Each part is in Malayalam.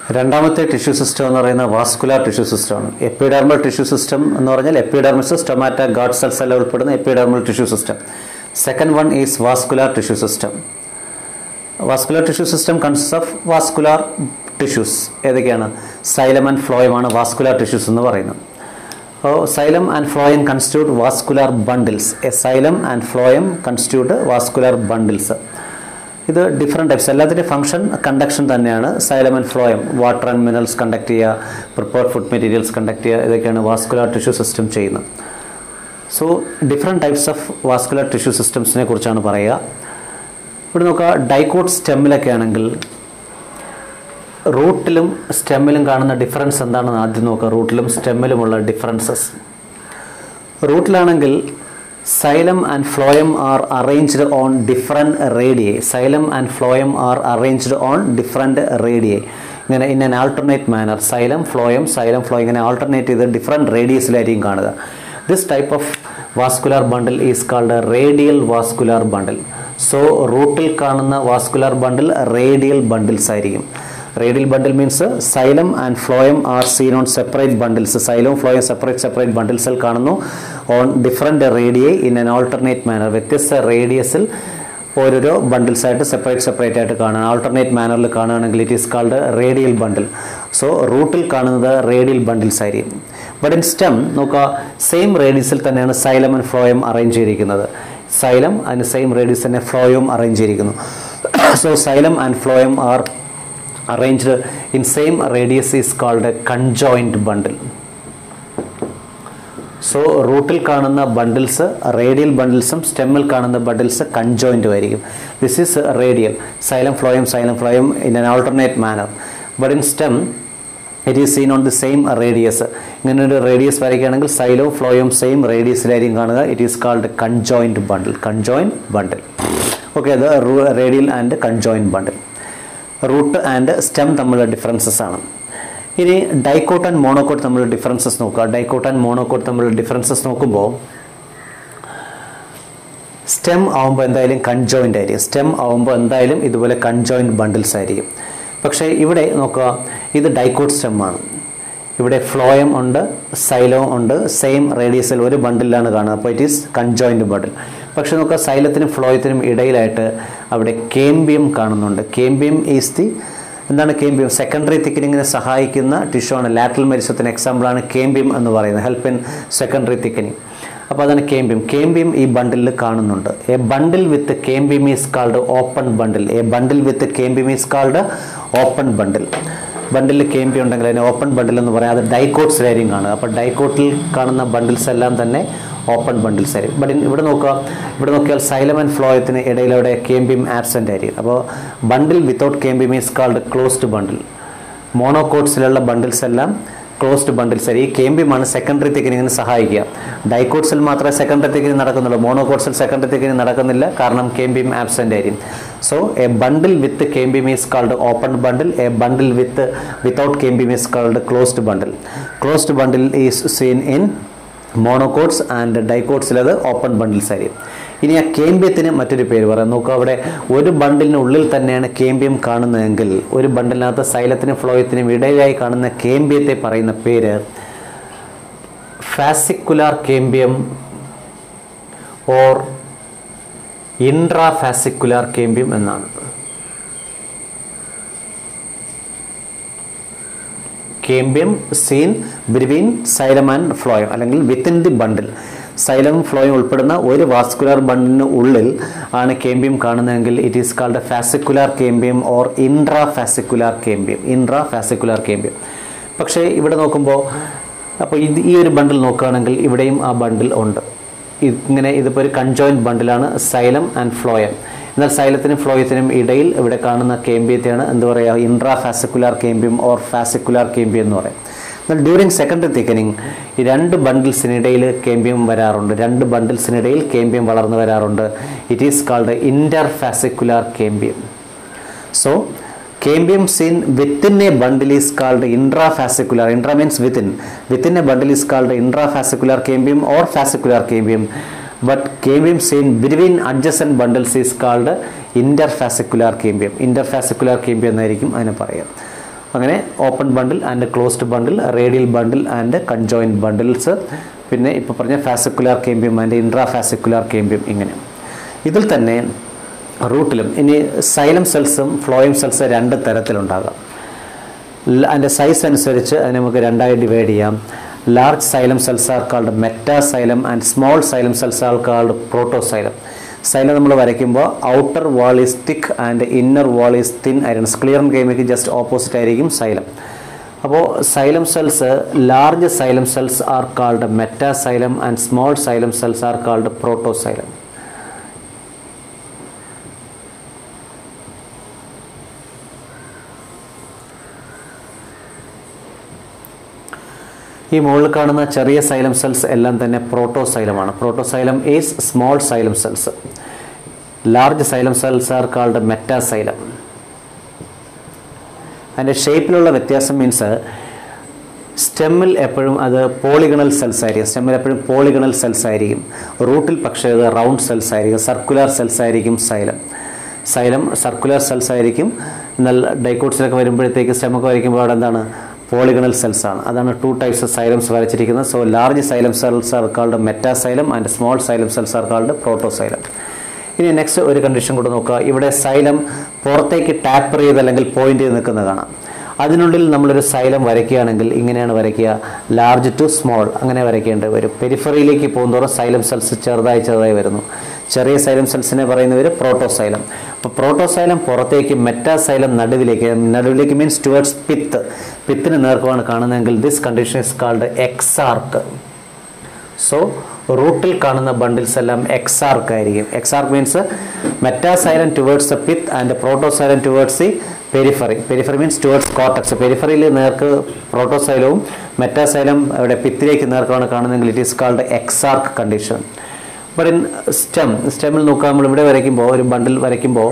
രണ്ടാമത്തെ ടിഷ്യൂ സിസ്റ്റം എന്ന് പറയുന്നത് വാസ്കുലാർ ടിഷ്യൂ സിസ്റ്റമാണ് എപ്പിഡെർമൽ ടിഷ്യൂ സിസ്റ്റം എന്ന് പറഞ്ഞാൽ എപ്പിഡെർമിസ് സ്റ്റൊമാറ്റ ഗാഡ് സെൽസ് എല്ലാം ഉൾപ്പെടുന്ന epidermal tissue system second one is vascular tissue system vascular tissue system consist of vascular tissues ഏതൊക്കെയാണ് സൈലം ആൻഡ് ഫ്ലോയമാണ് വാസ്കുലാർ ടിഷ്യൂസ് എന്ന് പറയുന്നത് അപ്പോൾ xylem and phloem constitute vascular bundles a xylem and phloem constitute vascular bundles ഇത് ഡിഫറെൻറ്റ് ടൈപ്സ് എല്ലാത്തിൻ്റെ ഫംഗ്ഷൻ കണ്ടക്ഷൻ തന്നെയാണ് xylem and phloem water and minerals conduct ചെയ്യുക പ്രിപ്പയർഡ് ഫുഡ് മെറ്റീരിയൽസ് കണ്ടക്ട് ചെയ്യുക ഇതൊക്കെയാണ് വാസ്കുലാർ ടിഷ്യൂ സിസ്റ്റം ചെയ്യുന്നത് so different types of vascular tissue സിസ്റ്റംസിനെ കുറിച്ചാണ് പറയുക ഇവിടെ നോക്കുക ഡൈക്കോട്ട് സ്റ്റെമ്മിലൊക്കെ ആണെങ്കിൽ റൂട്ടിലും സ്റ്റെമ്മിലും കാണുന്ന ഡിഫറൻസ് എന്താണെന്ന് ആദ്യം നോക്കുക റൂട്ടിലും സ്റ്റെമ്മിലുമുള്ള ഡിഫറൻസസ് റൂട്ടിലാണെങ്കിൽ xylem and phloem are arranged on different radii xylem and phloem are arranged on different radii ഇങ്ങനെ in an alternate manner xylem phloem xylem phloem ഇങ്ങനെ ആൾട്ടർനേറ്റ് ചെയ്ത് ഡിഫറെൻറ്റ് റേഡിയസിലായിരിക്കും കാണുക this type of vascular bundle is called radial vascular bundle so റൂട്ടിൽ കാണുന്ന വാസ്കുലാർ ബണ്ടിൽ റേഡിയൽ ബണ്ടിൽസ് ആയിരിക്കും radial bundle means xylem and phloem are seen on separate bundles സൈലവും ഫ്ലോയും സെപ്പറേറ്റ് സെപ്പറേറ്റ് ബണ്ടിൽസിൽ കാണുന്നു on different radii in an alternate manner വ്യത്യസ്ത റേഡിയസിൽ ഓരോരോ ബണ്ടിൽസ് ആയിട്ട് സെപ്പറേറ്റ് സെപ്പറേറ്റ് ആയിട്ട് കാണാൻ ആൾട്ടർനേറ്റ് മാനറിൽ കാണുകയാണെങ്കിൽ it is called radial bundle so റൂട്ടിൽ കാണുന്നത് റേഡിയൽ ബണ്ടിൽസ് ആയിരിക്കും ബട്ട് ഇൻ സ്റ്റെം നോക്കുക സെയിം റേഡിയസിൽ തന്നെയാണ് സൈലം ആൻഡ് ഫ്ലോയം അറേഞ്ച് ചെയ്തിരിക്കുന്നത് സൈലം അതിന് സെയിം റേഡിയസ് തന്നെ ഫ്ലോയും അറേഞ്ച് ചെയ്തിരിക്കുന്നു so xylem and phloem are arranged in same radius is called conjoint bundle so റൂട്ടിൽ കാണുന്ന ബണ്ടിൽസ് റേഡിയൽ ബണ്ടിൽസും സ്റ്റെമ്മിൽ കാണുന്ന ബണ്ടിൽസ് കൺജോയിൻറ്റും ആയിരിക്കും ദിസ് ഈസ് റേഡിയൽ സൈലം ഫ്ലോയും സൈലം ഫ്ലോയും in an alternate manner but in stem it is seen on the same radius ഇങ്ങനെ ഒരു റേഡിയസ് വരയ്ക്കുകയാണെങ്കിൽ സൈലവും ഫ്ലോയും സെയിം റേഡിയസിലായിരിക്കും കാണുക it is called conjoint bundle conjoint bundle okay അത് radial and conjoint bundle root and stem തമ്മിലുള്ള ഡിഫറൻസസ് ആണ് ഇനി ഡൈക്കോട്ട് ആൻഡ് മോണോക്കോട്ട് തമ്മിലുള്ള ഡിഫറൻസസ് നോക്കുക ഡൈക്കോട്ട് ആൻഡ് മോണോക്കോട്ട് തമ്മിലുള്ള ഡിഫറൻസസ് നോക്കുമ്പോൾ സ്റ്റെം ആവുമ്പോൾ എന്തായാലും കൺജോയിൻ്റ് ആയിരിക്കും സ്റ്റെം ആവുമ്പോൾ എന്തായാലും ഇതുപോലെ കൺജോയിൻറ്റ് ബണ്ടിൽസ് ആയിരിക്കും പക്ഷേ ഇവിടെ നോക്കുക ഇത് ഡൈക്കോട്ട് സ്റ്റെം ആണ് ഇവിടെ ഫ്ലോയം ഉണ്ട് സൈലവും ഉണ്ട് സെയിം റേഡിയസിൽ ഒരു ബണ്ടിലാണ് കാണുക അപ്പോൾ ഇറ്റ് ഈസ് കൺജോയിൻറ്റ് ബണ്ടിൽ പക്ഷെ നോക്കുക സൈലത്തിനും ഫ്ലോയത്തിനും ഇടയിലായിട്ട് അവിടെ കേംബിയം കാണുന്നുണ്ട് കേംബിയം ഈസ് ദി എന്താണ് കേംബിയം സെക്കൻഡറി തിക്കനിങ്ങിനെ സഹായിക്കുന്ന ടിഷ്യൂ ആണ് ലാറ്ററൽ മെരിസത്തിന് എക്സാമ്പിളാണ് കേംബിയം എന്ന് പറയുന്നത് ഹെൽപ്പ് ഇൻ സെക്കൻഡറി തിക്കനിങ് അപ്പോൾ അതാണ് കേംബിയം കേംബിയം ഈ ബണ്ടിലിൽ കാണുന്നുണ്ട് a bundle with cambium is called open bundle a bundle with cambium is called open bundle bundle cambium ഉണ്ടെങ്കിൽ അതിനെ ഓപ്പൺ ബണ്ടിൽ എന്ന് പറയാം അത് ഡൈക്കോട്ട്സിലായിരിക്കും കാണുക അപ്പോൾ ഡൈക്കോട്ടിൽ കാണുന്ന ബണ്ടിൽസ് എല്ലാം തന്നെ ഓപ്പൺ ബണ്ടിൽസ് ആയിരിക്കും ബട്ട് ഇവിടെ നോക്കുക ഇവിടെ നോക്കിയാൽ സൈലം ആൻഡ് ഫ്ലോയത്തിന് ഇടയിൽ അവിടെ കേംബിയം ആബ്സെൻ്റ് ആയിരിക്കും അപ്പോൾ bundle without cambium is called closed bundle മോണോകോട്ട്സിലുള്ള ബണ്ടിൽസ് എല്ലാം ക്ലോസ്ഡ് ബണ്ടിൽസ് ആയിരിക്കും ഈ കേംബിയമാണ് സെക്കൻഡറി തിക്കനിങ്ങിന് സഹായിക്കുക ഡൈക്കോട്ട്സിൽ മാത്രമേ സെക്കൻഡറി തിക്കനിങ് നടക്കുന്നുള്ളൂ മോണോകോട്ട്സിൽ സെക്കൻഡറി തിക്കനിങ് നടക്കുന്നില്ല കാരണം കേംബിയം ആബ്സെൻ്റ് ആയിരിക്കും so a bundle with cambium is called open bundle a bundle with without cambium is called closed bundle closed bundle is seen in monocots and ഡൈക്കോട്ട്സിൽ അത് ഓപ്പൺ ബണ്ടിൽസ് ആയിരിക്കും ഇനി ആ കേമ്പ്യത്തിന് മറ്റൊരു പേര് പറയാം നോക്കുക അവിടെ ഒരു ബണ്ടിലിനുള്ളിൽ തന്നെയാണ് കേമ്പ്യം കാണുന്നതെങ്കിൽ ഒരു ബണ്ടിലിനകത്ത് സൈലത്തിനും ഫ്ലോയത്തിനും ഇടയിലായി കാണുന്ന കേമ്പ്യത്തെ പറയുന്ന പേര് fascicular cambium or intra fascicular cambium എന്നാണ് cambium seen between xylem and phloem അല്ലെങ്കിൽ വിത്തിൻ ദി ബണ്ടിൽ സൈലം ഫ്ലോയും ഉൾപ്പെടുന്ന ഒരു വാസ്കുലാർ ബണ്ടിന് ഉള്ളിൽ ആണ് കേമ്പ്യം കാണുന്നതെങ്കിൽ it is called fascicular cambium or intra fascicular cambium intra fascicular cambium പക്ഷേ ഇവിടെ നോക്കുമ്പോൾ അപ്പോൾ ഇത് ഈ ഒരു ബണ്ടിൽ നോക്കുകയാണെങ്കിൽ ഇവിടെയും ആ ബണ്ടിൽ ഉണ്ട് ഇങ്ങനെ ഇതിപ്പോൾ ഒരു കൺജോയിൻറ്റ് ബണ്ടിലാണ് സൈലം ആൻഡ് ഫ്ലോയം എന്നാൽ സൈലത്തിനും ഫ്ലോയത്തിനും ഇടയിൽ ഇവിടെ കാണുന്ന കേമ്പ്യത്തെയാണ് എന്താ പറയുക intra fascicular cambium or fascicular cambium എന്ന് പറയും എന്നാൽ ഡ്യൂറിങ് സെക്കൻഡറി തിക്കനിങ് ഈ രണ്ട് ബണ്ടിൽസിനിടയിൽ കേമ്പ്യം വരാറുണ്ട് രണ്ട് ബണ്ടിൽസിനിടയിൽ കേമ്പ്യം വളർന്നു വരാറുണ്ട് it is called inter fascicular cambium so cambium seen within a bundle is called intra fascicular intra means within within a bundle is called intra fascicular cambium or fascicular cambium but cambium seen between adjacent bundles is called inter fascicular cambium inter fascicular cambium എന്നായിരിക്കും അതിനെ പറയുക അങ്ങനെ open bundle and closed bundle radial bundle and conjoint bundles പിന്നെ ഇപ്പോൾ പറഞ്ഞ fascicular cambium and intra fascicular കേമ്പ്യം ഇങ്ങനെ ഇതിൽ തന്നെ റൂട്ടിലും ഇനി സൈലം സെൽസും ഫ്ലോയം സെൽസ് രണ്ട് തരത്തിലുണ്ടാകാം അതിൻ്റെ സൈസ് അനുസരിച്ച് അതിനെ നമുക്ക് രണ്ടായി ഡിവൈഡ് ചെയ്യാം large xylem cells are called metaxylem and small xylem cells are called protoxylem xylem നമ്മൾ വരയ്ക്കുമ്പോൾ outer wall is thick and inner wall is thin ആയിരുന്നു ക്ലിയർ ഗെയിമിക്ക് ജസ്റ്റ് ഓപ്പോസിറ്റ് ആയിരിക്കും സൈലം അപ്പോൾ xylem cells large xylem cells are called metaxylem and small xylem cells are called protoxylem ഈ മുകളിൽ കാണുന്ന ചെറിയ സൈലം സെൽസ് എല്ലാം തന്നെ പ്രോട്ടോസൈലമാണ് protoxylem is small xylem cells large xylem cells are called metaxylem അതിൻ്റെ ഷേപ്പിലുള്ള വ്യത്യാസം മീൻസ് സ്റ്റെമ്മിൽ എപ്പോഴും അത് പോളിഗണൽ സെൽസ് ആയിരിക്കും സ്റ്റെമ്മിൽ എപ്പോഴും പോളിഗണൽ സെൽസ് ആയിരിക്കും റൂട്ടിൽ പക്ഷേ അത് റൗണ്ട് സെൽസ് ആയിരിക്കും സർക്കുലർ സെൽസ് ആയിരിക്കും സൈലം സൈലം സർക്കുലർ സെൽസ് ആയിരിക്കും എന്നാൽ ഡൈക്കോട്സിലൊക്കെ വരുമ്പോഴത്തേക്ക് സ്റ്റെമൊക്കെ വരയ്ക്കുമ്പോൾ അവിടെ എന്താണ് പോളിഗണൽ സെൽസ് ആണ് അതാണ് ടു ടൈപ്സ് ഓഫ് സൈലംസ് വരച്ചിരിക്കുന്നത് so large xylem cells are called metaxylem and small xylem cells are called protoxylem ഇനി നെക്സ്റ്റ് ഒരു കണ്ടീഷൻ കൂടെ നോക്കുക ഇവിടെ സൈലം പുറത്തേക്ക് ടാപ്പർ ചെയ്ത് അല്ലെങ്കിൽ പോയിന്റ് ചെയ്ത് നിൽക്കുന്നത് കാണാം അതിനുള്ളിൽ നമ്മളൊരു സൈലം വരയ്ക്കുകയാണെങ്കിൽ ഇങ്ങനെയാണ് വരയ്ക്കുക ലാർജ് ടു സ്മോൾ അങ്ങനെ വരയ്ക്കേണ്ടി വരും പെരിഫറിയിലേക്ക് പോകുന്നതോറും സൈലം സെൽസ് ചെറുതായി ചെറുതായി വരുന്നു ചെറിയ സൈലം സെൽസിനെ പറയുന്നവർ പ്രോട്ടോസൈലം അപ്പോൾ പ്രോട്ടോസൈലം പുറത്തേക്ക് മെറ്റാസൈലം നടുവിലേക്ക് നടുവിലേക്ക് മീൻസ് ടുവേർഡ്സ് പിത്ത് പിത്തിന് നേർക്കുമാണ് കാണുന്നതെങ്കിൽ this condition is called exarch so റൂട്ടിൽ കാണുന്ന ബണ്ടിൽസ് എല്ലാം എക്സാർക്ക് ആയിരിക്കും exarch means metaxylem towards the pith and protoxylem towards the periphery periphery means towards cortex പെരിഫറിയിൽ നേർക്ക് പ്രോട്ടോസൈലവും മെറ്റാസൈലം അവിടെ പിത്തിലേക്ക് നേർക്കാണ് കാണുന്നതെങ്കിൽ it is called exarch condition but in stem സ്റ്റെമ്മിൽ നോക്കുക നമ്മൾ ഇവിടെ വരയ്ക്കുമ്പോൾ ഒരു ബണ്ടിൽ വരയ്ക്കുമ്പോൾ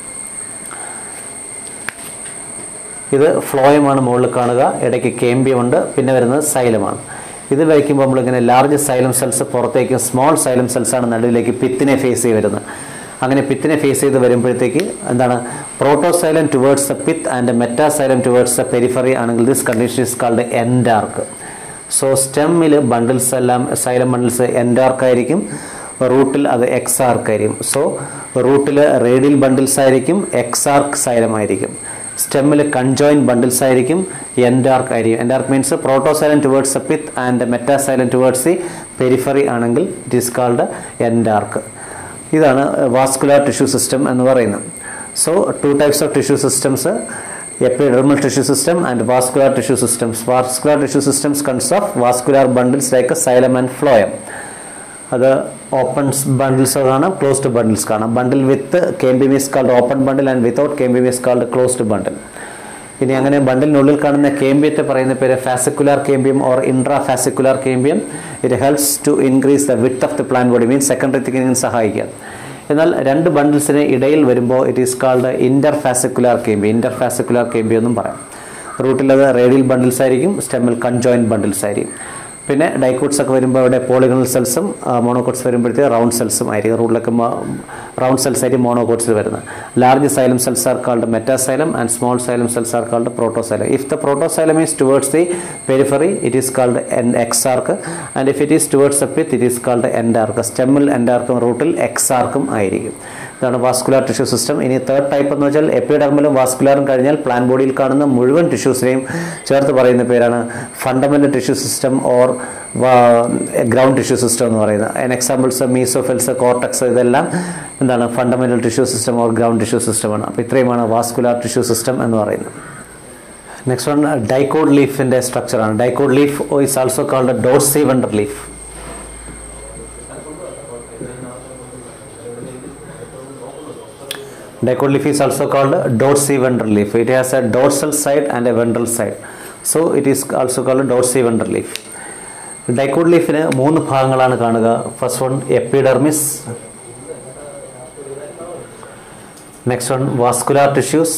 ഇത് ഫ്ലോയമാണ് മുകളിൽ കാണുക ഇടയ്ക്ക് കേമ്പിയമുണ്ട് പിന്നെ വരുന്നത് സൈലമാണ് ഇത് വരയ്ക്കുമ്പോൾ നമ്മളിങ്ങനെ ലാർജ് സൈലം സെൽസ് പുറത്തേക്കും സ്മോൾ സൈലം സെൽസാണ് നടുവിലേക്ക് പിത്തിനെ ഫേസ് ചെയ്ത് വരുന്നത് അങ്ങനെ പിത്തിനെ ഫേസ് ചെയ്ത് വരുമ്പോഴത്തേക്ക് എന്താണ് protoxylem towards the pith and metaxylem towards the periphery ആണെങ്കിൽ this condition is called endarch so സ്റ്റെമ്മിൽ ബണ്ടിൽസ് എല്ലാം സൈലം ബണ്ടിൽസ് എൻഡാർക്ക് ആയിരിക്കും റൂട്ടിൽ അത് എക്സാർക്ക് ആയിരിക്കും സോ റൂട്ടിൽ റേഡിയൽ ബണ്ടിൽസ് ആയിരിക്കും എക്സാർക്ക് സൈലം ആയിരിക്കും സ്റ്റെമ്മിൽ കൺജോയിൻ ബണ്ടിൽസ് ആയിരിക്കും എൻഡാർക്ക് ആയിരിക്കും endarch means protoxylem towards the pith and മെറ്റാസൈലൻ towards the periphery ആണെങ്കിൽ ഇറ്റ് ഈസ് കാൾഡ് എൻഡാർക്ക് ഇതാണ് വാസ്കുലാർ ടിഷ്യൂ സിസ്റ്റം എന്ന് പറയുന്നത് so two types of tissue systems epidermal tissue system and vascular tissue systems vascular tissue systems consist of vascular bundles like xylem and phloem അത് ഓപ്പൺ ബണ്ടിൽസ് കാണാം ക്ലോസ്ഡ് ബണ്ടിൽസ് കാണാം bundle with cambium is called open bundle and without cambium is called closed bundle ഇനി അങ്ങനെ ബണ്ടിലിനുള്ളിൽ കാണുന്ന കേമ്പിയത്തെ പറയുന്ന പേര് fascicular cambium or intra fascicular cambium it helps to increase the width of the plant body means secondary തിക്കിങ്ങിന് സഹായിക്കുക എന്നാൽ രണ്ട് ബണ്ടിൽസിന് ഇടയിൽ വരുമ്പോൾ it is called inter fascicular cambium inter fascicular cambium എന്നും പറയാം റൂട്ടിലത് റേഡിയൽ ബണ്ടിൽസ് ആയിരിക്കും സ്റ്റെമ്മിൽ കൺജോയിൻറ്റ് ബണ്ടിൽസ് ആയിരിക്കും പിന്നെ ഡൈക്കോട്സ് ഒക്കെ വരുമ്പോൾ അവിടെ പോളിഗണൽ സെൽസും മോണോകോട്സ് വരുമ്പോഴത്തേക്ക് റൗണ്ട് സെൽസും ആയിരിക്കും റൂട്ടിലൊക്കെ റൗണ്ട് സെൽസ് ആയിരിക്കും മോണോകോട്സിൽ വരുന്നത് large xylem cells are called metaxylem and small xylem cells are called protoxylem if the protoxylem is towards the periphery it is called an exarch and if it is towards the pith it is called endarch സ്റ്റെമ്മിൽ എൻഡാർക്കും റൂട്ടിൽ എക്സാർക്കും ആയിരിക്കും ഇതാണ് വാസ്കുലാർ ടിഷ്യൂ സിസ്റ്റം ഇനി തേർഡ് ടൈപ്പ് എന്ന് വെച്ചാൽ എപ്പിഡെർമലും വാസ്കുലാറും കഴിഞ്ഞാൽ പ്ലാൻ ബോഡിയിൽ കാണുന്ന മുഴുവൻ ടിഷ്യൂസിനെയും ചേർത്ത് പറയുന്ന പേരാണ് fundamental tissue system or ground tissue system എന്ന് പറയുന്നത് അതിന് എക്സാമ്പിൾസ് മീസോഫെൽസ് കോർട്ടക്സ് ഇതെല്ലാം എന്താണ് fundamental tissue system or ground tissue സിസ്റ്റമാണ് അപ്പോൾ ഇത്രയുമാണ് വാസ്കുലാർ ടിഷ്യൂ സിസ്റ്റം എന്ന് പറയുന്നത് നെക്സ്റ്റ് വൺ ഡൈക്കോഡ് ലീഫിൻ്റെ സ്ട്രക്ചറാണ് ഡൈക്കോഡ് leaf is also called dorsiventral leaf Dicot leaf is also called dorsey ventral leaf. It has a dorsal side and a ventral side. So it is also called dorsey ventral leaf. ഡൈക്കോഡ് ലീഫിന് മൂന്ന് ഭാഗങ്ങളാണ് കാണുക first one epidermis next one vascular tissues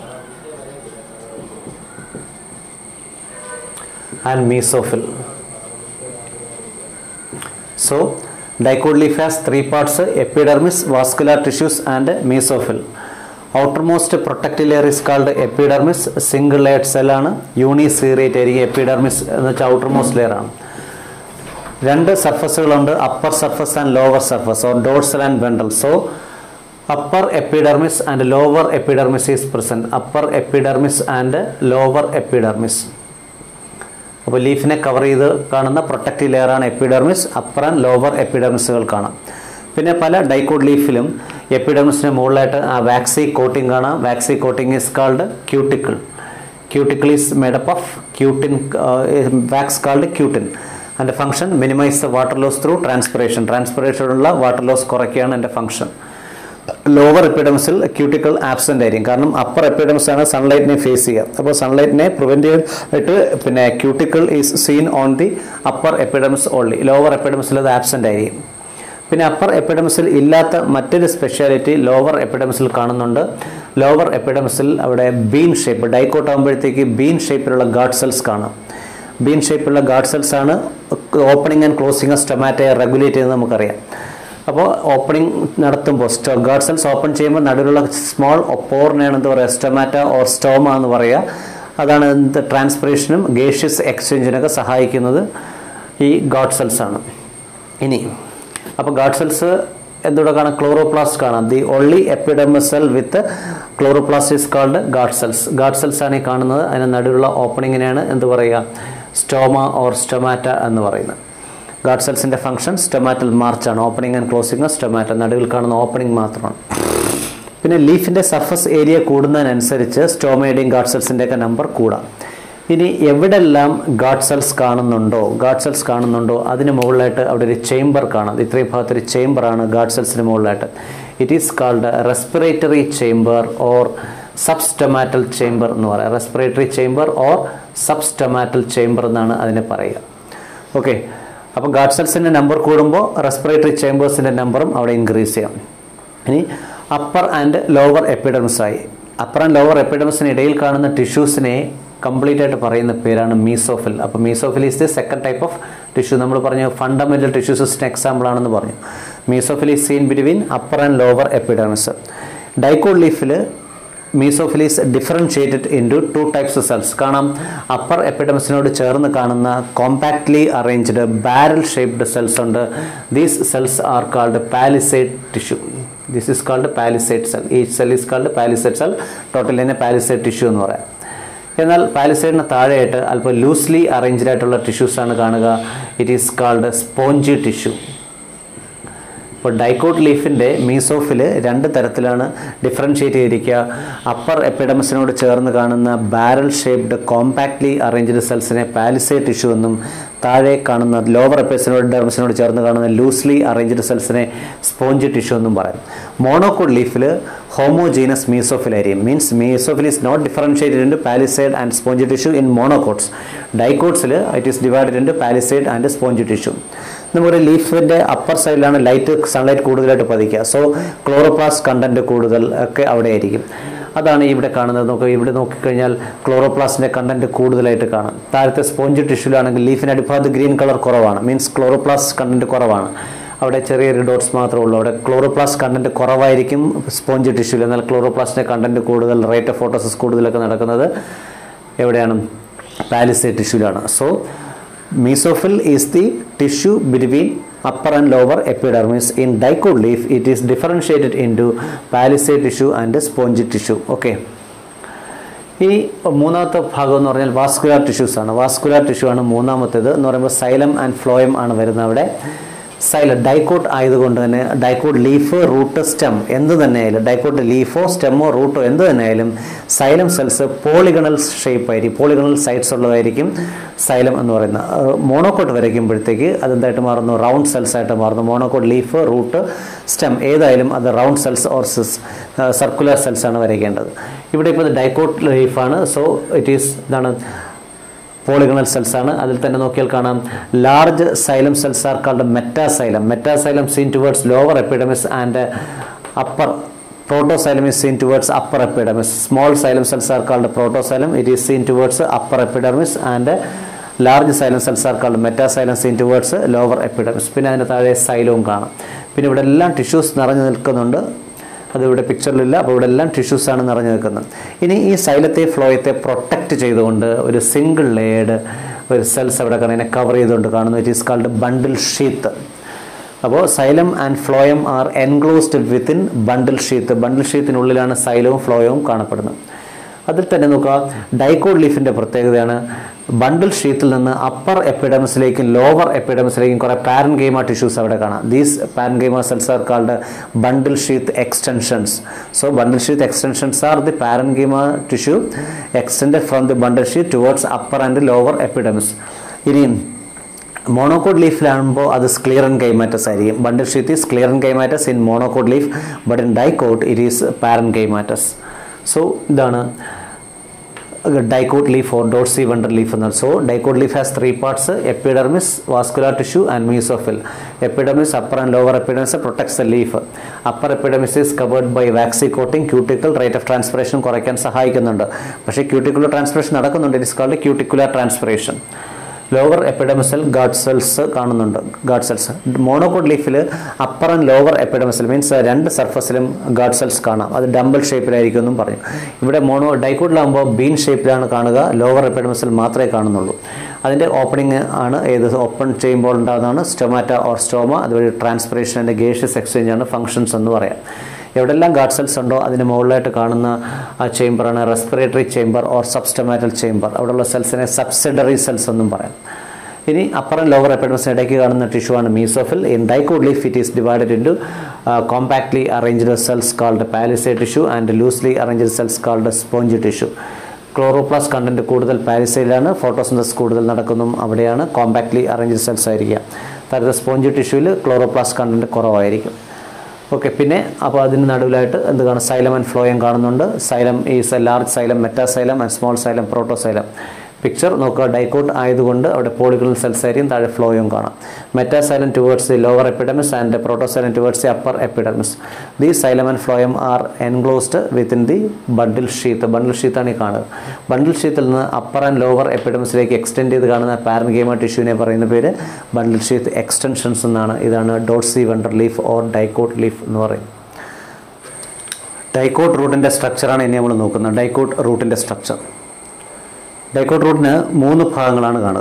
and mesophyll so Dicot leaf has three parts epidermis, vascular tissues, and mesophil. Outermost protective layer is called epidermis single layered സെല്ലാണ് യൂണിസീറിയേറ്റ് ആയിരിക്കും എപ്പിഡർമിസ് എന്ന് വെച്ചാൽ ഔട്ടർമോസ്റ്റ് ലെയർ ആണ് രണ്ട് സർഫസുകളുണ്ട് upper surface and lower surface or dorsal and ventral so upper epidermis and lower epidermis is present upper epidermis and lower epidermis അപ്പോൾ ലീഫിനെ കവർ ചെയ്ത് കാണുന്ന പ്രൊട്ടക്റ്റീവ് ലെയറാണ് എപ്പിഡർമിസ് അപ്പർ ആൻഡ് ലോവർ എപ്പിഡർമിസുകൾ കാണാം പിന്നെ പല ഡൈക്കോഡ് ലീഫിലും എപ്പിഡർമിസിന് മുകളിലായിട്ട് ആ വാക്സി കോട്ടിംഗ് കാണാം waxy coating is called cuticle cuticle is made up of cutin wax called cutin അതിൻ്റെ function minimise the water loss through transpiration ട്രാൻസ്പിറേഷനുള്ള വാട്ടർ ലോസ് കുറയ്ക്കുകയാണ് എൻ്റെ ഫംഗ്ഷൻ ലോവർ എപ്പിഡമിസിൽ ക്യൂട്ടിക്കൽ ആബ്സെൻ്റ് ആയിരിക്കും കാരണം അപ്പർ എപ്പിഡമിസ് ആണ് സൺലൈറ്റിനെ ഫേസ് ചെയ്യുക അപ്പോൾ സൺലൈറ്റിനെ പ്രിവെൻറ്റ് ചെയ്തിട്ട് പിന്നെ cuticle is seen on the upper epidermis only lower എപ്പിഡമിസിൽ അത് ആബ്സെൻ്റ് ആയിരിക്കും പിന്നെ അപ്പർ എപ്പിഡമിസിൽ ഇല്ലാത്ത മറ്റൊരു സ്പെഷ്യാലിറ്റി ലോവർ എപ്പിഡമിസിൽ കാണുന്നുണ്ട് ലോവർ എപ്പിഡമിസിൽ അവിടെ ബീൻ ഷേപ്പ് ഡൈക്കോട്ട് ആകുമ്പോഴത്തേക്ക് ബീൻ ഷേപ്പിലുള്ള ഗാഡ് സെൽസ് കാണാം ബീൻ ഷേപ്പിലുള്ള ഗാഡ് സെൽസ് ആണ് ഓപ്പണിംഗ് ആൻഡ് ക്ലോസിംഗ് സ്റ്റൊമാറ്റയെ റെഗുലേറ്റ് ചെയ്യുന്നത് നമുക്കറിയാം അപ്പോൾ ഓപ്പണിംഗ് നടത്തുമ്പോൾ സ്റ്റോ ഗാഡ് സെൽസ് ഓപ്പൺ ചെയ്യുമ്പോൾ നടുവിലുള്ള സ്മോൾ പോറിനെയാണ് എന്ത് പറയുക സ്റ്റൊമാറ്റ ഓർ സ്റ്റോമ എന്ന് പറയുക അതാണ് എന്ത് ട്രാൻസ്പിറേഷനും ഗേഷ്യസ് എക്സ്ചേഞ്ചിനൊക്കെ സഹായിക്കുന്നത് ഈ ഗാഡ് സെൽസ് ആണ് ഇനി അപ്പോൾ ഗാഡ് സെൽസ് എന്തുകൂടെ കാണാം ക്ലോറോപ്ലാസ്റ്റ് കാണാം the only epidermal with chloroplast is called guard cells guard cells ആണ് ഈ കാണുന്നത് അതിന് നടുവിലുള്ള ഓപ്പണിങ്ങിനെയാണ് എന്ത് പറയുക സ്റ്റോമ ഓർ സ്റ്റൊമാറ്റ എന്ന് പറയുന്നത് ഗാഡ് സെൽസിൻ്റെ ഫംഗ്ഷൻ സ്റ്റൊമാറ്റൽ മാർച്ചാണ് ഓപ്പണിംഗ് ആൻഡ് ക്ലോസിംഗ് സ്റ്റൊമാറ്റ നടുവിൽ കാണുന്ന ഓപ്പണിംഗ് മാത്രമാണ് പിന്നെ ലീഫിൻ്റെ സർഫസ് ഏരിയ കൂടുന്നതിനനുസരിച്ച് സ്റ്റോമയുടെയും ഗാഡ് സെൽസിൻ്റെയൊക്കെ നമ്പർ കൂടാം ഇനി എവിടെല്ലാം ഗാഡ് സെൽസ് കാണുന്നുണ്ടോ ഗാഡ് സെൽസ് കാണുന്നുണ്ടോ അതിന് മുകളിലായിട്ട് അവിടെ ഒരു ചേംബർ കാണാം ഇത്രയും ഭാഗത്തൊരു ചേംബറാണ് ഗാഡ് സെൽസിന് മുകളിലായിട്ട് it is called respiratory chamber or substomatal chamber എന്ന് പറയാം respiratory chamber or substomatal chamber എന്നാണ് അതിനെ പറയുക ഓക്കെ അപ്പോൾ ഗാഡ് സെൽസിൻ്റെ നമ്പർ കൂടുമ്പോൾ റെസ്പിറേറ്ററി ചേംബേഴ്സിൻ്റെ നമ്പറും അവിടെ ഇൻക്രീസ് ചെയ്യാം ഇനി അപ്പർ ആൻഡ് ലോവർ എപ്പിഡമിസായി അപ്പർ ആൻഡ് ലോവർ എപ്പിഡമിസിന് ഇടയിൽ കാണുന്ന ടിഷ്യൂസിനെ കംപ്ലീറ്റ് ആയിട്ട് പറയുന്ന പേരാണ് മീസോഫിൽ അപ്പോൾ mesophyll is the second type of tissue നമ്മൾ പറഞ്ഞു ഫണ്ടമെൻ്റൽ ടിഷ്യൂ സിസ്റ്റം എക്സാമ്പിൾ ആണെന്ന് പറഞ്ഞു mesophyll is seen between upper and lower epidermis dicot ലീഫിൽ mesophyll is differentiated into two types cells കാണാം അപ്പർ എപ്പിഡമിസിനോട് ചേർന്ന് കാണുന്ന compactly arranged barrel shaped cells ഉണ്ട് these cells are called palisade tissue this is called palisade cell ഈ cell is called palisade cell total തന്നെ പാലിസൈഡ് ടിഷ്യൂ എന്ന് പറയാം എന്നാൽ പാലിസൈഡിന് താഴെയായിട്ട് അല്പം ലൂസ്ലി അറേഞ്ച്ഡ് ആയിട്ടുള്ള ടിഷ്യൂസ് ആണ് കാണുക it is called spongy tissue ഇപ്പോൾ ഡൈക്കോട്ട് ലീഫിൻ്റെ മീസോഫിൽ രണ്ട് തരത്തിലാണ് ഡിഫറൻഷിയേറ്റ് ചെയ്തിരിക്കുക അപ്പർ എപ്പിഡമസിനോട് ചേർന്ന് കാണുന്ന ബാരൽ ഷേപ്ഡ് കോമ്പാക്ട്ലി അറേഞ്ച്ഡ് സെൽസിനെ പാലിസൈഡ് ടിഷ്യൂ എന്നും താഴെ കാണുന്ന ലോവർ എപ്പിഡമസിനോട് ഡെർമസിനോട് ചേർന്ന് കാണുന്ന ലൂസ്ലി അറേഞ്ച്ഡ് സെൽസിനെ സ്പോഞ്ച് ടിഷ്യൂ എന്നും പറയും മോണോക്കോഡ് ലീഫിൽ ഹോമോജീനസ് മീസോഫിലായിരിക്കും means mesophyll is not differentiated in palisade and sponge tissue in monocots ഡൈക്കോട്ട്സിൽ it is divided in palisade and sponge tissue നമ്മുടെ ലീഫിൻ്റെ അപ്പർ സൈഡിലാണ് ലൈറ്റ് സൺലൈറ്റ് കൂടുതലായിട്ട് പതിക്കുക സോ ക്ലോറോപ്ലാസ്റ്റ് കണ്ടന്റ് കൂടുതൽ ഒക്കെ അവിടെ ആയിരിക്കും അതാണ് ഇവിടെ കാണുന്നത് നോക്കുക ഇവിടെ നോക്കിക്കഴിഞ്ഞാൽ ക്ലോറോപ്ലാസ്റ്റിൻ്റെ കണ്ടന്റ് കൂടുതലായിട്ട് കാണാം താഴത്തെ സ്പോഞ്ച് ടിഷ്യൂലാണെങ്കിൽ ലീഫിൻ്റെ അടിഭാഗത്ത് ഗ്രീൻ കളർ കുറവാണ് മീൻസ് ക്ലോറോപ്ലാസ്റ്റ് കണ്ടന്റ് കുറവാണ് അവിടെ ചെറിയൊരു ഡോട്ട്സ് മാത്രമേ ഉള്ളൂ അവിടെ ക്ലോറോപ്ലാസ്റ്റ് കണ്ടന്റ് കുറവായിരിക്കും സ്പോഞ്ച് ടിഷ്യൂൽ എന്നാൽ ക്ലോറോപ്ലാസ്റ്റിൻ്റെ കണ്ടന്റ് കൂടുതൽ റേറ്റ് ഓഫ് ഫോട്ടോസിസ് കൂടുതലൊക്കെ നടക്കുന്നത് എവിടെയാണ് പാലിസൈഡ് ടിഷ്യൂലാണ് so Mesophil is the tissue between upper and lower epidermis. In dicot leaf, it is differentiated into palisade tissue and spongy tissue. Okay. ഇനി മൂന്നാമത്തെ ഭാഗം എന്ന് പറഞ്ഞാൽ വാസ്കുലാർ ടിഷ്യൂസ് ആണ് വാസ്കുലാർ ടിഷ്യൂ ആണ് മൂന്നാമത്തേത് എന്ന് പറയുമ്പോൾ സൈലം ആൻഡ് ഫ്ലോയം ആണ് വരുന്നത് അവിടെ സൈലം ഡൈക്കോട്ട് ആയതുകൊണ്ട് തന്നെ ഡൈക്കോട്ട് ലീഫ് റൂട്ട് സ്റ്റെം എന്ത് തന്നെ ആയാലും ഡൈക്കോട്ട് ലീഫോ സ്റ്റെമ്മോ റൂട്ടോ എന്ത് തന്നെ ആയാലും സൈലം സെൽസ് പോളിഗണൽ ഷേപ്പ് ആയിരിക്കും പോളിഗണൽ സൈറ്റ്സ് ഉള്ളതായിരിക്കും സൈലം എന്ന് പറയുന്ന മോണോക്കോട്ട് വരയ്ക്കുമ്പോഴത്തേക്ക് അതെന്തായിട്ട് മാറുന്നു റൗണ്ട് സെൽസ് ആയിട്ട് മാറുന്നു മോണോക്കോട്ട് ലീഫ് റൂട്ട് സ്റ്റെം ഏതായാലും അത് round cells or circular cells ആണ് വരയ്ക്കേണ്ടത് ഇവിടെ ഇപ്പോൾ ഡൈക്കോട്ട് ലീഫാണ് സോ ഇറ്റ് ഈസ് ഇതാണ് പോളിഗണൽ സെൽസ് ആണ് അതിൽ തന്നെ നോക്കിയാൽ കാണാം large xylem cells are called metaxylem metaxylem seen towards lower epidermis and upper protoxylem is seen towards upper epidermis small xylem cells are called protoxylem it is seen towards upper epidermis and large xylem cells are called metaxylem seen towards lower epidermis പിന്നെ അതിന് താഴെ സൈലവും കാണാം പിന്നെ ഇവിടെ എല്ലാം ടിഷ്യൂസ് നിറഞ്ഞു നിൽക്കുന്നുണ്ട് അത് ഇവിടെ പിക്ചറിലില്ല അപ്പോൾ ഇവിടെ എല്ലാം ടിഷ്യൂസ് ആണ് നിറഞ്ഞു നിൽക്കുന്നത് ഇനി ഈ സൈലത്തെ ഫ്ലോയത്തെ പ്രൊട്ടക്റ്റ് ചെയ്തുകൊണ്ട് ഒരു സിംഗിൾ ലെയർഡ് ഒരു സെൽസ് അവിടെ കാണാൻ കവർ ചെയ്തുകൊണ്ട് കാണുന്നു it is called bundle sheath അപ്പോൾ xylem and phloem are enclosed within bundle sheath bundle ഷീത്തിനുള്ളിലാണ് സൈലവും ഫ്ലോയവും കാണപ്പെടുന്നത് അതിൽ തന്നെ നോക്കുക ഡൈക്കോഡ് ലീഫിൻ്റെ പ്രത്യേകതയാണ് ബണ്ടിൽ ഷീത്തിൽ നിന്ന് അപ്പർ എപ്പിഡമസിലേക്കും ലോവർ എപ്പിഡമസിലേക്കും കുറേ പാരൻഗെയ്മ ടിഷ്യൂസ് അവിടെ കാണാം these parenchyma cells are called bundle sheath extensions so bundle sheath extensions are the parenchyma tissue extend from the bundle sheath towards upper and lower epidermis ഇനി മോണോകോഡ് ലീഫിലാകുമ്പോൾ അത് സ്ക്ലിയറൻ കൈമാറ്റസ് ആയിരിക്കും bundle sheath is sclerenchymatous in monocot leaf but in dicot it is parenchymatous so ഇതാണ് dicot leaf or dorsiventral leaf എന്നാണ് so dicot leaf has three parts epidermis vascular tissue and mesophyll epidermis upper and lower epidermis protects the leaf upper epidermis is covered by waxy coating cuticle rate of transpiration കുറയ്ക്കാൻ സഹായിക്കുന്നുണ്ട് പക്ഷേ ക്യൂട്ടിക്കുലർ ട്രാൻസ്പിറേഷൻ നടക്കുന്നുണ്ട് it is called cuticular transpiration lower epidermal guard cells കാണുന്നുണ്ട് ഗാഡ് സെൽസ് മോണോകോഡ് ലീഫിൽ upper and lower epidermal means രണ്ട് സർഫസിലും ഗാഡ് സെൽസ് കാണാം അത് ഡംബിൾ ഷേപ്പിലായിരിക്കും എന്നും പറഞ്ഞു ഇവിടെ മോണോ ഡൈക്കോഡിലാകുമ്പോൾ ബീൻ ഷേപ്പിലാണ് കാണുക ലോവർ എപ്പിഡമിസൽ മാത്രമേ കാണുന്നുള്ളൂ അതിൻ്റെ ഓപ്പണിംഗ് ആണ് ഏത് ഓപ്പൺ ചെയ്യുമ്പോൾ ഉണ്ടാകുന്നതാണ് സ്റ്റൊമാറ്റ ഓർ സ്റ്റോമ അതുവഴി ട്രാൻസ്പിറേഷൻ ആൻഡ് ഗേഷ്യസ് എക്സ്ചേഞ്ച് ആണ് ഫങ്ഷൻസ് എന്ന് പറയാം എവിടെല്ലാം ഗാഡ് സെൽസ് ഉണ്ടോ അതിന് മുകളിലായിട്ട് കാണുന്ന ആ ചേംബറാണ് respiratory chamber or substomatal chamber അവിടെയുള്ള സെൽസിനെ സബ്സിഡറി സെൽസ് എന്നും പറയാം ഇനി അപ്പർ ആൻഡ് ലോവർ എപ്പിഡമസിന് ഇടയ്ക്ക് കാണുന്ന ടിഷ്യൂ ആണ് mesophyll in dicot leaf it is divided into compactly arranged cells called palisade tissue and loosely arranged cells called sponge tissue chloroplast content കൂടുതൽ പാരിസയിലാണ് ഫോട്ടോസിന്തസ് കൂടുതൽ നടക്കുന്നതും അവിടെയാണ് കോമ്പാക്ട്ലി അറേഞ്ച്ഡ് സെൽസ് ആയിരിക്കുക തരത്തെ സ്പോഞ്ച് ടിഷ്യൂവിൽ ക്ലോറോപ്ലാസ് കണ്ടന്റ് കുറവായിരിക്കും ഓക്കെ പിന്നെ അപ്പോൾ അതിന് നടുവിലായിട്ട് എന്ത് കാണും സൈലം ആൻഡ് ഫ്ലോയം കാണുന്നുണ്ട് xylem is a large xylem metaxylem and small xylem protoxylem picture നോക്കുക ഡൈക്കോട്ട് ആയതുകൊണ്ട് അവിടെ പോളിക്കുലർ സെൽസ് ആയിരിക്കും താഴെ ഫ്ലോയും കാണാം metaxylem towards the lower epidermis and protoxylem towards the upper epidermis the xylem and phloem are enclosed within the bundle sheath bundle ഷീത്താണ് ഈ കാണുക ബണ്ടിൽ ഷീത്തിൽ നിന്ന് അപ്പർ ആൻഡ് ലോവർ എപ്പിഡമിസിലേക്ക് എക്സ്റ്റെൻഡ് ചെയ്ത് കാണുന്ന പാരൻഗേമ ടിഷ്യൂവിനെ പറയുന്ന പേര് ബണ്ടിൽ ഷീത്ത് എക്സ്റ്റൻഷൻസ് എന്നാണ് ഇതാണ് dorsiventral leaf or dicot leaf എന്ന് പറയും ഡൈക്കോട്ട് റൂട്ടിൻ്റെ സ്ട്രക്ചറാണ് ഇനി നമ്മൾ നോക്കുന്നത് ഡൈക്കോട്ട് റൂട്ടിൻ്റെ സ്ട്രക്ചർ ഡൈക്കോട്ട് റൂട്ടിന് മൂന്ന് ഭാഗങ്ങളാണ് കാണുക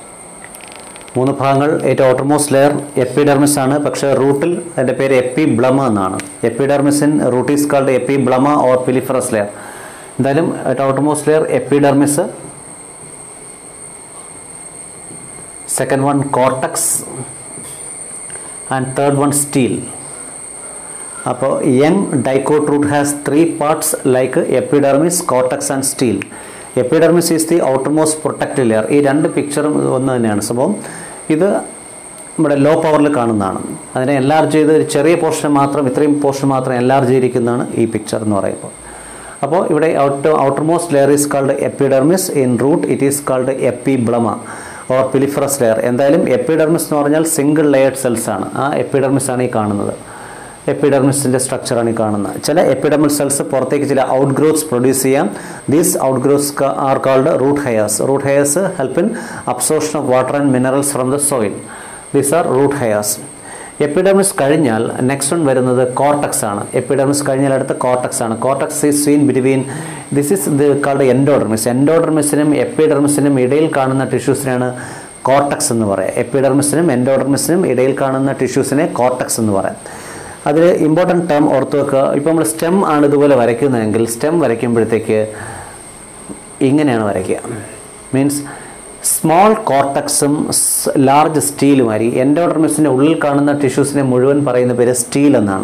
മൂന്ന് ഭാഗങ്ങൾ ഏറ്റവും ഓട്ടർമോസ്റ്റ് ലെയർ എപ്പിഡെർമിസ് ആണ് പക്ഷേ റൂട്ടിൽ അതിൻ്റെ പേര് എപ്പി ബ്ലമ എന്നാണ് എപ്പിഡെർമിസിൻ root is called epiblema or piliferous layer എന്തായാലും ഏറ്റവും outermost layer epidermis second one cortex and third one stele അപ്പോൾ young dicot root has three parts like epidermis cortex and stele epidermis is the outermost protective layer ഈ രണ്ട് പിക്ചറും ഒന്ന് തന്നെയാണ് സംഭവം ഇത് നമ്മുടെ ലോ പവറിൽ കാണുന്നതാണ് അതിനെ എൻലാർജ് ചെയ്ത് ഒരു ചെറിയ പോർഷൻ മാത്രം ഇത്രയും പോർഷൻ മാത്രം എൻലാർജ് ചെയ്തിരിക്കുന്നതാണ് ഈ പിക്ചർ എന്ന് പറയുമ്പോൾ അപ്പോൾ ഇവിടെ outer outermost layer is called epidermis in root it is called epiblema or piliferous layer എന്തായാലും എപ്പിഡെർമിസ് എന്ന് പറഞ്ഞാൽ സിംഗിൾ ലെയർഡ് സെൽസ് ആണ് ആ എപ്പിഡെർമിസ് ആണ് ഈ കാണുന്നത് എപ്പിഡെർമിസിൻ്റെ സ്ട്രക്ചറാണ് ഈ കാണുന്നത് ചില എപ്പിഡെർമൽ സെൽസ് പുറത്തേക്ക് ചില ഔട്ട് ഗ്രോത്ത്സ് പ്രൊഡ്യൂസ് ചെയ്യാം these out growths are called root hairs root hairs help in absorption of water and minerals from the soil these are root hairs epidermis കഴിഞ്ഞാൽ നെക്സ്റ്റ് വൺ വരുന്നത് കോർട്ടക്സ് ആണ് എപ്പിഡെർമിസ് കഴിഞ്ഞാൽ അടുത്ത കോർട്ടക്സ് ആണ് cortex is seen between this is the called endodermis എൻഡോഡർമിസിനും എപ്പിഡെർമിസിനും ഇടയിൽ കാണുന്ന ടിഷ്യൂസിനാണ് കോർട്ടക്സ് എന്ന് പറയാം എപ്പിഡെർമിസിനും എൻഡോഡർമിസിനും ഇടയിൽ കാണുന്ന ടിഷ്യൂസിനെ കോർട്ടക്സ് എന്ന് പറയാം അതിൽ ഇമ്പോർട്ടൻറ്റ് ടേം ഓർത്ത് വെക്കുക ഇപ്പോൾ നമ്മൾ സ്റ്റെം ആണ് ഇതുപോലെ വരയ്ക്കുന്നതെങ്കിൽ സ്റ്റെം വരയ്ക്കുമ്പോഴത്തേക്ക് ഇങ്ങനെയാണ് വരയ്ക്കുക മീൻസ് സ്മോൾ കോർട്ടക്സും ലാർജ് സ്റ്റീലുമായിരിക്കും എൻഡോഡർമിസിൻ്റെ ഉള്ളിൽ കാണുന്ന ടിഷ്യൂസിനെ മുഴുവൻ പറയുന്ന പേര് സ്റ്റീൽ എന്നാണ്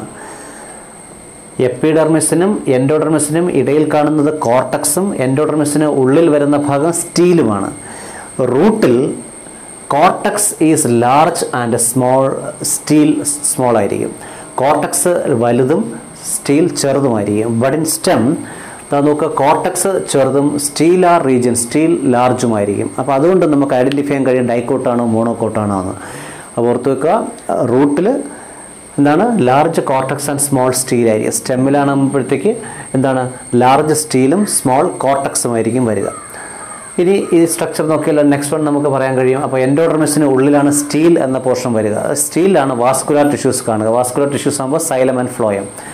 എപ്പിഡെർമിസിനും എൻഡോഡർമിസിനും ഇടയിൽ കാണുന്നത് കോർട്ടക്സും എൻഡോഡർമിസിന് ഉള്ളിൽ വരുന്ന ഭാഗം സ്റ്റീലുമാണ് റൂട്ടിൽ cortex is large and small stele small ആയിരിക്കും കോർട്ടക്സ് വലുതും സ്റ്റീൽ ചെറുതുമായിരിക്കും ബട്ട് ഇൻ സ്റ്റെം നോക്കുക കോർട്ടക്സ് ചെറുതും സ്റ്റീൽ ആർ റീജിയൻ സ്റ്റീൽ ലാർജുമായിരിക്കും അപ്പോൾ അതുകൊണ്ട് നമുക്ക് ഐഡൻറ്റിഫൈ ചെയ്യാൻ കഴിയും ഡൈക്കോട്ടാണോ മോണോക്കോട്ടാണോ എന്ന് അപ്പോൾ ഓർത്ത് വെക്കുക റൂട്ടിൽ എന്താണ് large cortex and small stele ആയിരിക്കും സ്റ്റെമ്മിലാകുമ്പോഴത്തേക്ക് എന്താണ് ലാർജ് സ്റ്റീലും സ്മോൾ കോർട്ടക്സും ആയിരിക്കും വരിക ഇനി ഈ സ്ട്രക്ചർ നോക്കിയാൽ നെക്സ്റ്റ് വൺ നമുക്ക് പറയാൻ കഴിയും അപ്പോൾ എൻഡോഡർമിസിന് ഉള്ളിലാണ് സ്റ്റീൽ എന്ന പോർഷൻ വരിക സ്റ്റീലാണ് വാസ്കുലാർ ടിഷ്യൂസ് കാണുക വാസ്കുലാർ ടിഷ്യൂസ് ആകുമ്പോൾ സൈലം ആൻഡ് ഫ്ലോയം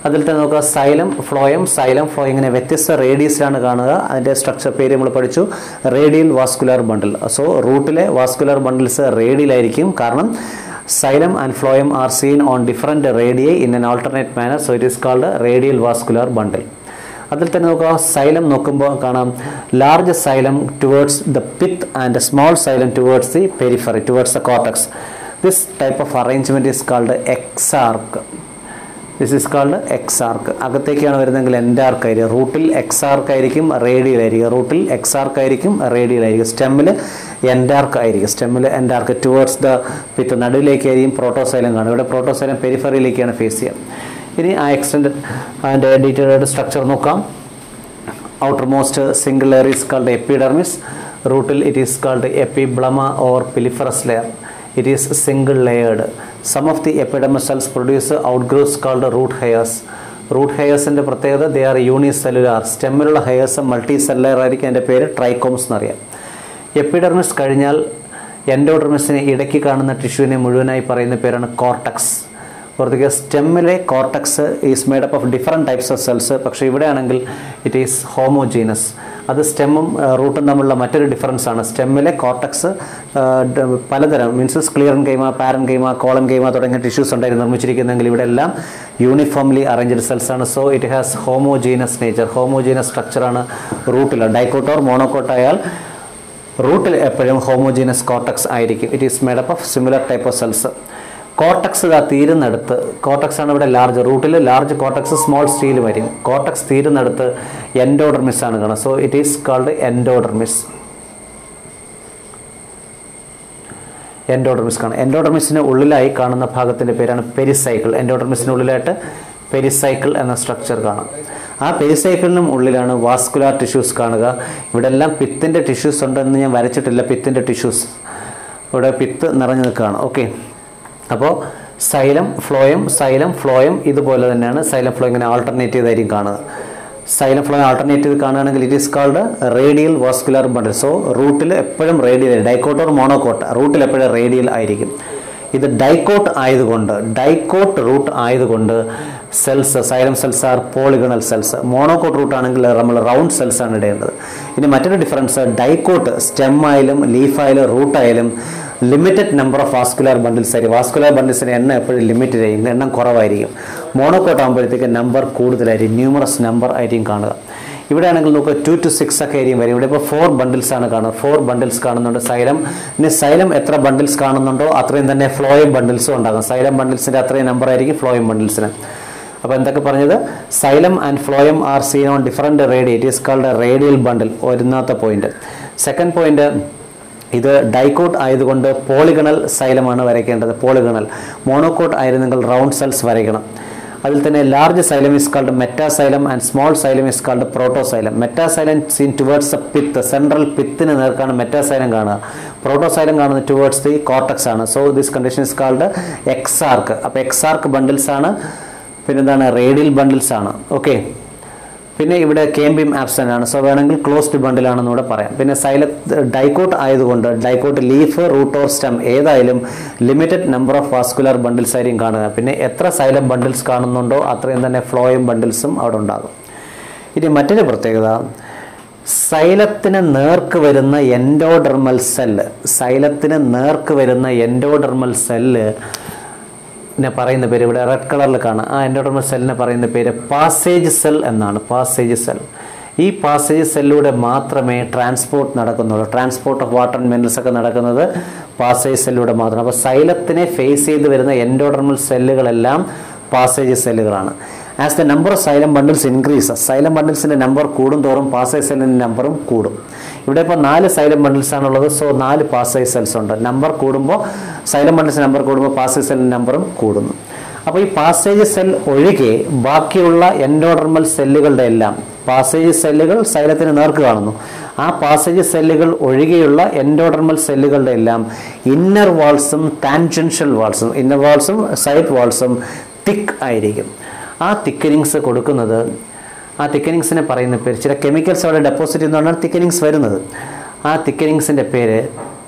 അതിൽ തന്നെ നോക്കുക സൈലം ഫ്ലോയം സൈലം ഫ്ലോ ഇങ്ങനെ വ്യത്യസ്ത റേഡിയസിലാണ് കാണുക അതിൻ്റെ സ്ട്രക്ചർ പേര് നമ്മൾ പഠിച്ചു റേഡിയൽ വാസ്കുലർ ബണ്ടിൽ സോ റൂട്ടിലെ വാസ്കുലർ ബണ്ടിൽസ് റേഡിയലായിരിക്കും കാരണം xylem and phloem are seen on different radii in an alternate manner so it is called radial vascular bundle അതിൽ തന്നെ നോക്കുക സൈലം നോക്കുമ്പോൾ കാണാം large xylem towards the pith and small xylem towards the periphery towards the cortex this type of arrangement is called exarch this is called exarch അകത്തേക്കാണ് വരുന്നതെങ്കിൽ എൻഡാർക്ക് ആയിരിക്കും റൂട്ടിൽ എക്സാർക്ക് ആയിരിക്കും റേഡിയൽ ആയിരിക്കും റൂട്ടിൽ എക്സാർക്ക് ആയിരിക്കും റേഡിയൽ ആയിരിക്കും സ്റ്റെമ്മിൽ എൻഡാർക്ക് ആയിരിക്കും സ്റ്റെമ്മിൽ എൻഡാർക്ക് ടുവേർഡ്സ് ദ പിത്ത് നടുവിലേക്കായിരിക്കും പ്രോട്ടോസൈലം കാണും ഇവിടെ പ്രോട്ടോസൈലം പെരിഫറിയിലേക്കാണ് ഫേസ് ചെയ്യുക ഇനി ആ എക്സ്റ്റൻഡ് അതിൻ്റെ ഡീറ്റെയിൽഡ് സ്ട്രക്ചർ നോക്കാം outermost single layer is called epidermis റൂട്ടിൽ it is called epiblema or piliferous layer it is single layered some of the epidermis cells produce ഔട്ട്ഗ്രോസ് called root hairs root ഹെയേഴ്സിൻ്റെ പ്രത്യേകത ദേ ആർ യൂണിസെല്ലുലാർ സ്റ്റെമ്മിലുള്ള ഹെയേഴ്സ് മൾട്ടി സെല്ലുലാർ ആയിരിക്കും അതിൻ്റെ പേര് ട്രൈക്കോംസ് എന്നറിയാം എപ്പിഡെർമിസ് കഴിഞ്ഞാൽ എൻഡോഡെർമിസിനെ ഇടയ്ക്ക് കാണുന്ന ടിഷ്യൂവിനെ മുഴുവനായി പറയുന്ന പേരാണ് കോർട്ടക്സ് പുറത്തേക്ക് സ്റ്റെമ്മിലെ cortex is made up of different types of cells പക്ഷേ ഇവിടെയാണെങ്കിൽ ഇറ്റ് ഈസ് ഹോമോജീനസ് അത് സ്റ്റെമ്മും റൂട്ടും തമ്മിലുള്ള മറ്റൊരു ഡിഫറൻസ് ആണ് സ്റ്റെമ്മിലെ കോർട്ടക്സ് പലതരം means sclerenchyma parenchyma collenchyma തുടങ്ങിയ ടിഷ്യൂസ് ഉണ്ടായിരുന്നു നിർമ്മിച്ചിരിക്കുന്നെങ്കിൽ ഇവിടെ എല്ലാം യൂണിഫോംലി അറേഞ്ച്ഡ് സെൽസ് ആണ് so it has homogeneous nature homogeneous സ്ട്രക്ചറാണ് റൂട്ടിൽ ഡൈക്കോട്ടോർ മോണോക്കോട്ട് ആയാൽ റൂട്ടിൽ എപ്പോഴും ഹോമോജീനസ് കോർട്ടക്സ് ആയിരിക്കും it is made up of similar type of cells cortex ഇതാ തീരുന്നിടത്ത് കോർട്ടക്സ് ആണ് ഇവിടെ ലാർജ് റൂട്ടിൽ ലാർജ് കോർട്ടക്സ് സ്മോൾ സ്റ്റീൽ വരും കോർട്ടക്സ് തീരുന്നിടത്ത് എൻഡോഡർമിസ് ആണ് കാണുന്നത് so it is called endodermis endodermis കാണും എൻഡോഡർമിസിന് ഉള്ളിലായി കാണുന്ന ഭാഗത്തിൻ്റെ പേരാണ് പെരിസൈക്കിൾ എൻഡോഡർമിസിന് ഉള്ളിലായിട്ട് പെരിസൈക്കിൾ എന്ന സ്ട്രക്ചർ കാണാം ആ പെരിസൈക്കിളിനും ഉള്ളിലാണ് വാസ്കുലാർ ടിഷ്യൂസ് കാണുക ഇവിടെ എല്ലാം പിത്തിൻ്റെ ടിഷ്യൂസ് ഉണ്ടെന്ന് ഞാൻ വരച്ചിട്ടില്ല പിത്തിൻ്റെ ടിഷ്യൂസ് ഇവിടെ പിത്ത് നിറഞ്ഞു നിൽക്കുകയാണ് ഓക്കെ അപ്പോൾ സൈലം ഫ്ലോയം സൈലം ഫ്ലോയം ഇതുപോലെ തന്നെയാണ് സൈലം ഫ്ലോ ഇങ്ങനെ ആൾട്ടർനേറ്റ് ചെയ്തായിരിക്കും കാണുക സൈലം ഫ്ലോ ആൾട്ടർനേറ്റ് ചെയ്ത് കാണുകയാണെങ്കിൽ it is called radial vascular bundle so റൂട്ടിൽ എപ്പോഴും റേഡിയൽ ഡൈക്കോട്ട് ഓർ മോണോക്കോട്ട് റൂട്ടിൽ എപ്പോഴും റേഡിയൽ ആയിരിക്കും ഇത് ഡൈക്കോട്ട് ആയതുകൊണ്ട് ഡൈക്കോട്ട് റൂട്ട് ആയതുകൊണ്ട് cells xylem cells are polygonal cells monocot root ആണെങ്കിൽ നമ്മൾ റൗണ്ട് സെൽസ് ആണ് ഇടേണ്ടത് ഇനി മറ്റൊരു ഡിഫറൻസ് ഡൈക്കോട്ട് സ്റ്റെം ആയാലും ലീഫ് ആയാലും റൂട്ട് ആയാലും limited number of vascular bundles ആയിരിക്കും വാസ്കുലാർ ബണ്ടിൽസിന് എണ്ണം എപ്പോഴും ലിമിറ്റഡ് ആയിരിക്കും എണ്ണം കുറവായിരിക്കും മോണോക്കോട്ട് ആകുമ്പോഴത്തേക്ക് നമ്പർ കൂടുതലായിരിക്കും ന്യൂമറസ് നമ്പർ ആയിരിക്കും കാണുക ഇവിടെ ആണെങ്കിൽ നമുക്ക് ടു ടു സിക്സ് ഒക്കെ ആയിരിക്കും വരും ഇവിടെ ഇപ്പോൾ ഫോർ ബണ്ടിൽസ് ആണ് കാണുന്നത് ഫോർ ബണ്ടിൽസ് കാണുന്നുണ്ട് സൈലം ഇനി സൈലം എത്ര ബണ്ടിൽസ് കാണുന്നുണ്ടോ അത്രയും തന്നെ ഫ്ലോയം ബണ്ടിൽസും ഉണ്ടാകും സൈലം ബണ്ടിൽസിൻ്റെ അത്രയും നമ്പർ ആയിരിക്കും ഫ്ലോയം ബണ്ടിൽസിന് അപ്പോൾ എന്തൊക്കെ പറഞ്ഞത് xylem and phloem are seen on different radii it is called radial bundle ഒന്നാമത്തെ പോയിന്റ് സെക്കൻഡ് പോയിന്റ് ഇത് ഡൈക്കോട്ട് ആയതുകൊണ്ട് പോളിഗണൽ സൈലമാണ് വരയ്ക്കേണ്ടത് പോളിഗണൽ മോണോക്കോട്ട് ആയിരുന്നെങ്കിൽ റൗണ്ട് സെൽസ് വരയ്ക്കണം അതിൽ തന്നെ large xylem is called metaxylem and small xylem is called protoxylem metaxylem seen towards a pith central പിത്തിന് നേർക്കാണ് മെറ്റാസൈലം കാണുക പ്രോട്ടോസൈലം കാണുന്നത് ടുവേർഡ്സ് ദി കോട്ടക്സ് ആണ് so this condition is called exarch അപ്പോൾ എക്സാർക്ക് ബണ്ടിൽസ് ആണ് പിന്നെന്താണ് റേഡിയൽ ബണ്ടിൽസ് ആണ് ഓക്കെ പിന്നെ ഇവിടെ കേംബിം ആബ്സെൻ്റ് ആണ് സോ വേണമെങ്കിൽ ക്ലോസ്ഡ് ബണ്ടിലാണെന്ന് കൂടെ പറയാം പിന്നെ സൈല ഡൈക്കോട്ട് ആയതുകൊണ്ട് dicot leaf root or stem ഏതായാലും limited number of vascular bundles ആയിരിക്കും കാണുക പിന്നെ എത്ര സൈലം ബണ്ടിൽസ് കാണുന്നുണ്ടോ അത്രയും തന്നെ ഫ്ലോയും ബണ്ടിൽസും അവിടെ ഉണ്ടാകും ഇനി മറ്റൊരു പ്രത്യേകത സൈലത്തിന് നേർക്ക് വരുന്ന എൻഡോഡെർമൽ സെല്ല് സൈലത്തിന് നേർക്ക് വരുന്ന എൻഡോഡെർമൽ സെല്ല് നെ പറയുന്ന പേര് ഇവിടെ റെഡ് കളറിൽ കാണാം ആ എൻഡോഡർമൽ സെല്ലിനെ പറയുന്ന പേര് പാസേജ് സെൽ എന്നാണ് പാസേജ് സെൽ ഈ പാസേജ് സെല്ലിലൂടെ മാത്രമേ ട്രാൻസ്പോർട്ട് നടക്കുന്നുള്ളൂ transport of water and minerals ഒക്കെ നടക്കുന്നത് പാസേജ് സെല്ലിലൂടെ മാത്രം അപ്പോൾ സൈലത്തിനെ ഫേസ് ചെയ്ത് വരുന്ന എൻഡോഡർമൽ സെല്ലുകളെല്ലാം പാസേജ് സെല്ലുകളാണ് as the number of xylem bundles increase xylem ബണ്ടിൽസിൻ്റെ നമ്പർ കൂടുന്തോറും പാസേജ് സെല്ലിൻ്റെ നമ്പറും കൂടും ഇവിടെ ഇപ്പോൾ നാല് സൈലം ബണ്ടിൽസ് ആണുള്ളത് സോ നാല് പാസേജ് സെൽസ് ഉണ്ട് നമ്പർ കൂടുമ്പോൾ സൈലം ബണ്ടിൽസ് നമ്പർ കൂടുമ്പോൾ പാസേജ് സെല്ലിൻ്റെ നമ്പറും കൂടുന്നു അപ്പോൾ ഈ പാസേജ് സെൽ ഒഴികെ ബാക്കിയുള്ള എൻഡോഡർമൽ സെല്ലുകളുടെ എല്ലാം പാസേജ് സെല്ലുകൾ സൈലത്തിന് നേർക്ക് കാണുന്നു ആ പാസേജ് സെല്ലുകൾ ഒഴികെയുള്ള എൻഡോഡർമൽ സെല്ലുകളുടെ എല്ലാം ഇന്നർ വാൾസും ടാൻജൻഷ്യൽ വാൾസും ഇന്നർ വാൾസും സൈഡ് വാൾസും തിക്ക് ആയിരിക്കും ആ തിക്കനിങ്സ് കൊടുക്കുന്നത് ആ തിക്കനിങ്സിനെ പറയുന്ന പേര് ചില കെമിക്കൽസ് അവിടെ ഡെപ്പോസിറ്റ് ചെയ്യുന്നതുകൊണ്ടാണ് തിക്കനിങ്സ് വരുന്നത് ആ തിക്കനിങ്സിൻ്റെ പേര്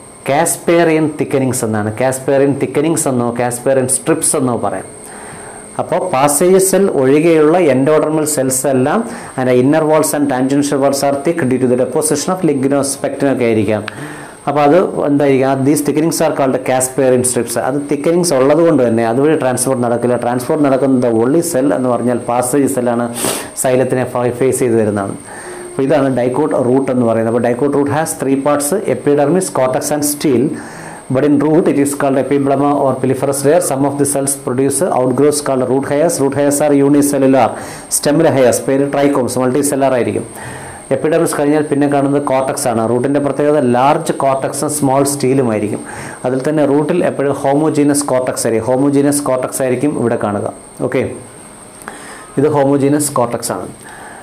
കാസ്പേറിയൻ തിക്കനിങ്സ് എന്നാണ് കാസ്പേറിയൻ തിക്കനിങ്സ് എന്നോ കാസ്പേറിയൻ സ്ട്രിപ്സ് എന്നോ പറയാം അപ്പോൾ പാസേജ് സെൽ ഒഴികെയുള്ള എൻഡോഡർമൽ സെൽസ് എല്ലാം അതിൻ്റെ inner walls and tangential walls are thick due to the deposition of ലിഗ്നോ സ്പെക്റ്റിനൊക്കെ ആയിരിക്കാം അപ്പോൾ അത് എന്തായിരിക്കും these thickenings are called Casparian strips അത് തിക്കനിങ്സ് ഉള്ളത് കൊണ്ട് തന്നെ അതുവഴി ട്രാൻസ്പോർട്ട് നടക്കില്ല ട്രാൻസ്പോർട്ട് നടക്കുന്നത് ഒള്ളി സെൽ എന്ന് പറഞ്ഞാൽ പാസേജ് സെല്ലാണ് സൈലത്തിനെ ഫേസ് ചെയ്ത് വരുന്നതാണ് അപ്പോൾ ഇതാണ് ഡൈക്കോട്ട് റൂട്ട് എന്ന് പറയുന്നത് അപ്പോൾ dicot root has three parts epidermis cortex and stele but in root it is called epiblema or piliferous layer some of the cells produce outgrowths called root hairs root hairs are unicellular stem hairs പേര് ട്രൈക്കോംസ് മൾട്ടിസെല്ലാർ ആയിരിക്കും എപ്പിഡർമിസ് കഴിഞ്ഞാൽ പിന്നെ കാണുന്നത് കോട്ടക്സ് ആണ് റൂട്ടിൻ്റെ പ്രത്യേകത ലാർജ് കോട്ടക്സും സ്മോൾ സ്റ്റീലും ആയിരിക്കും അതിൽ തന്നെ റൂട്ടിൽ എപ്പോഴും ഹോമോജീനസ് കോട്ടക്സ് ആയിരിക്കും ഹോമോജീനസ് കോട്ടക്സ് ആയിരിക്കും ഇവിടെ കാണുക ഓക്കെ ഇത് ഹോമോജീനസ് കോട്ടക്സ് ആണ്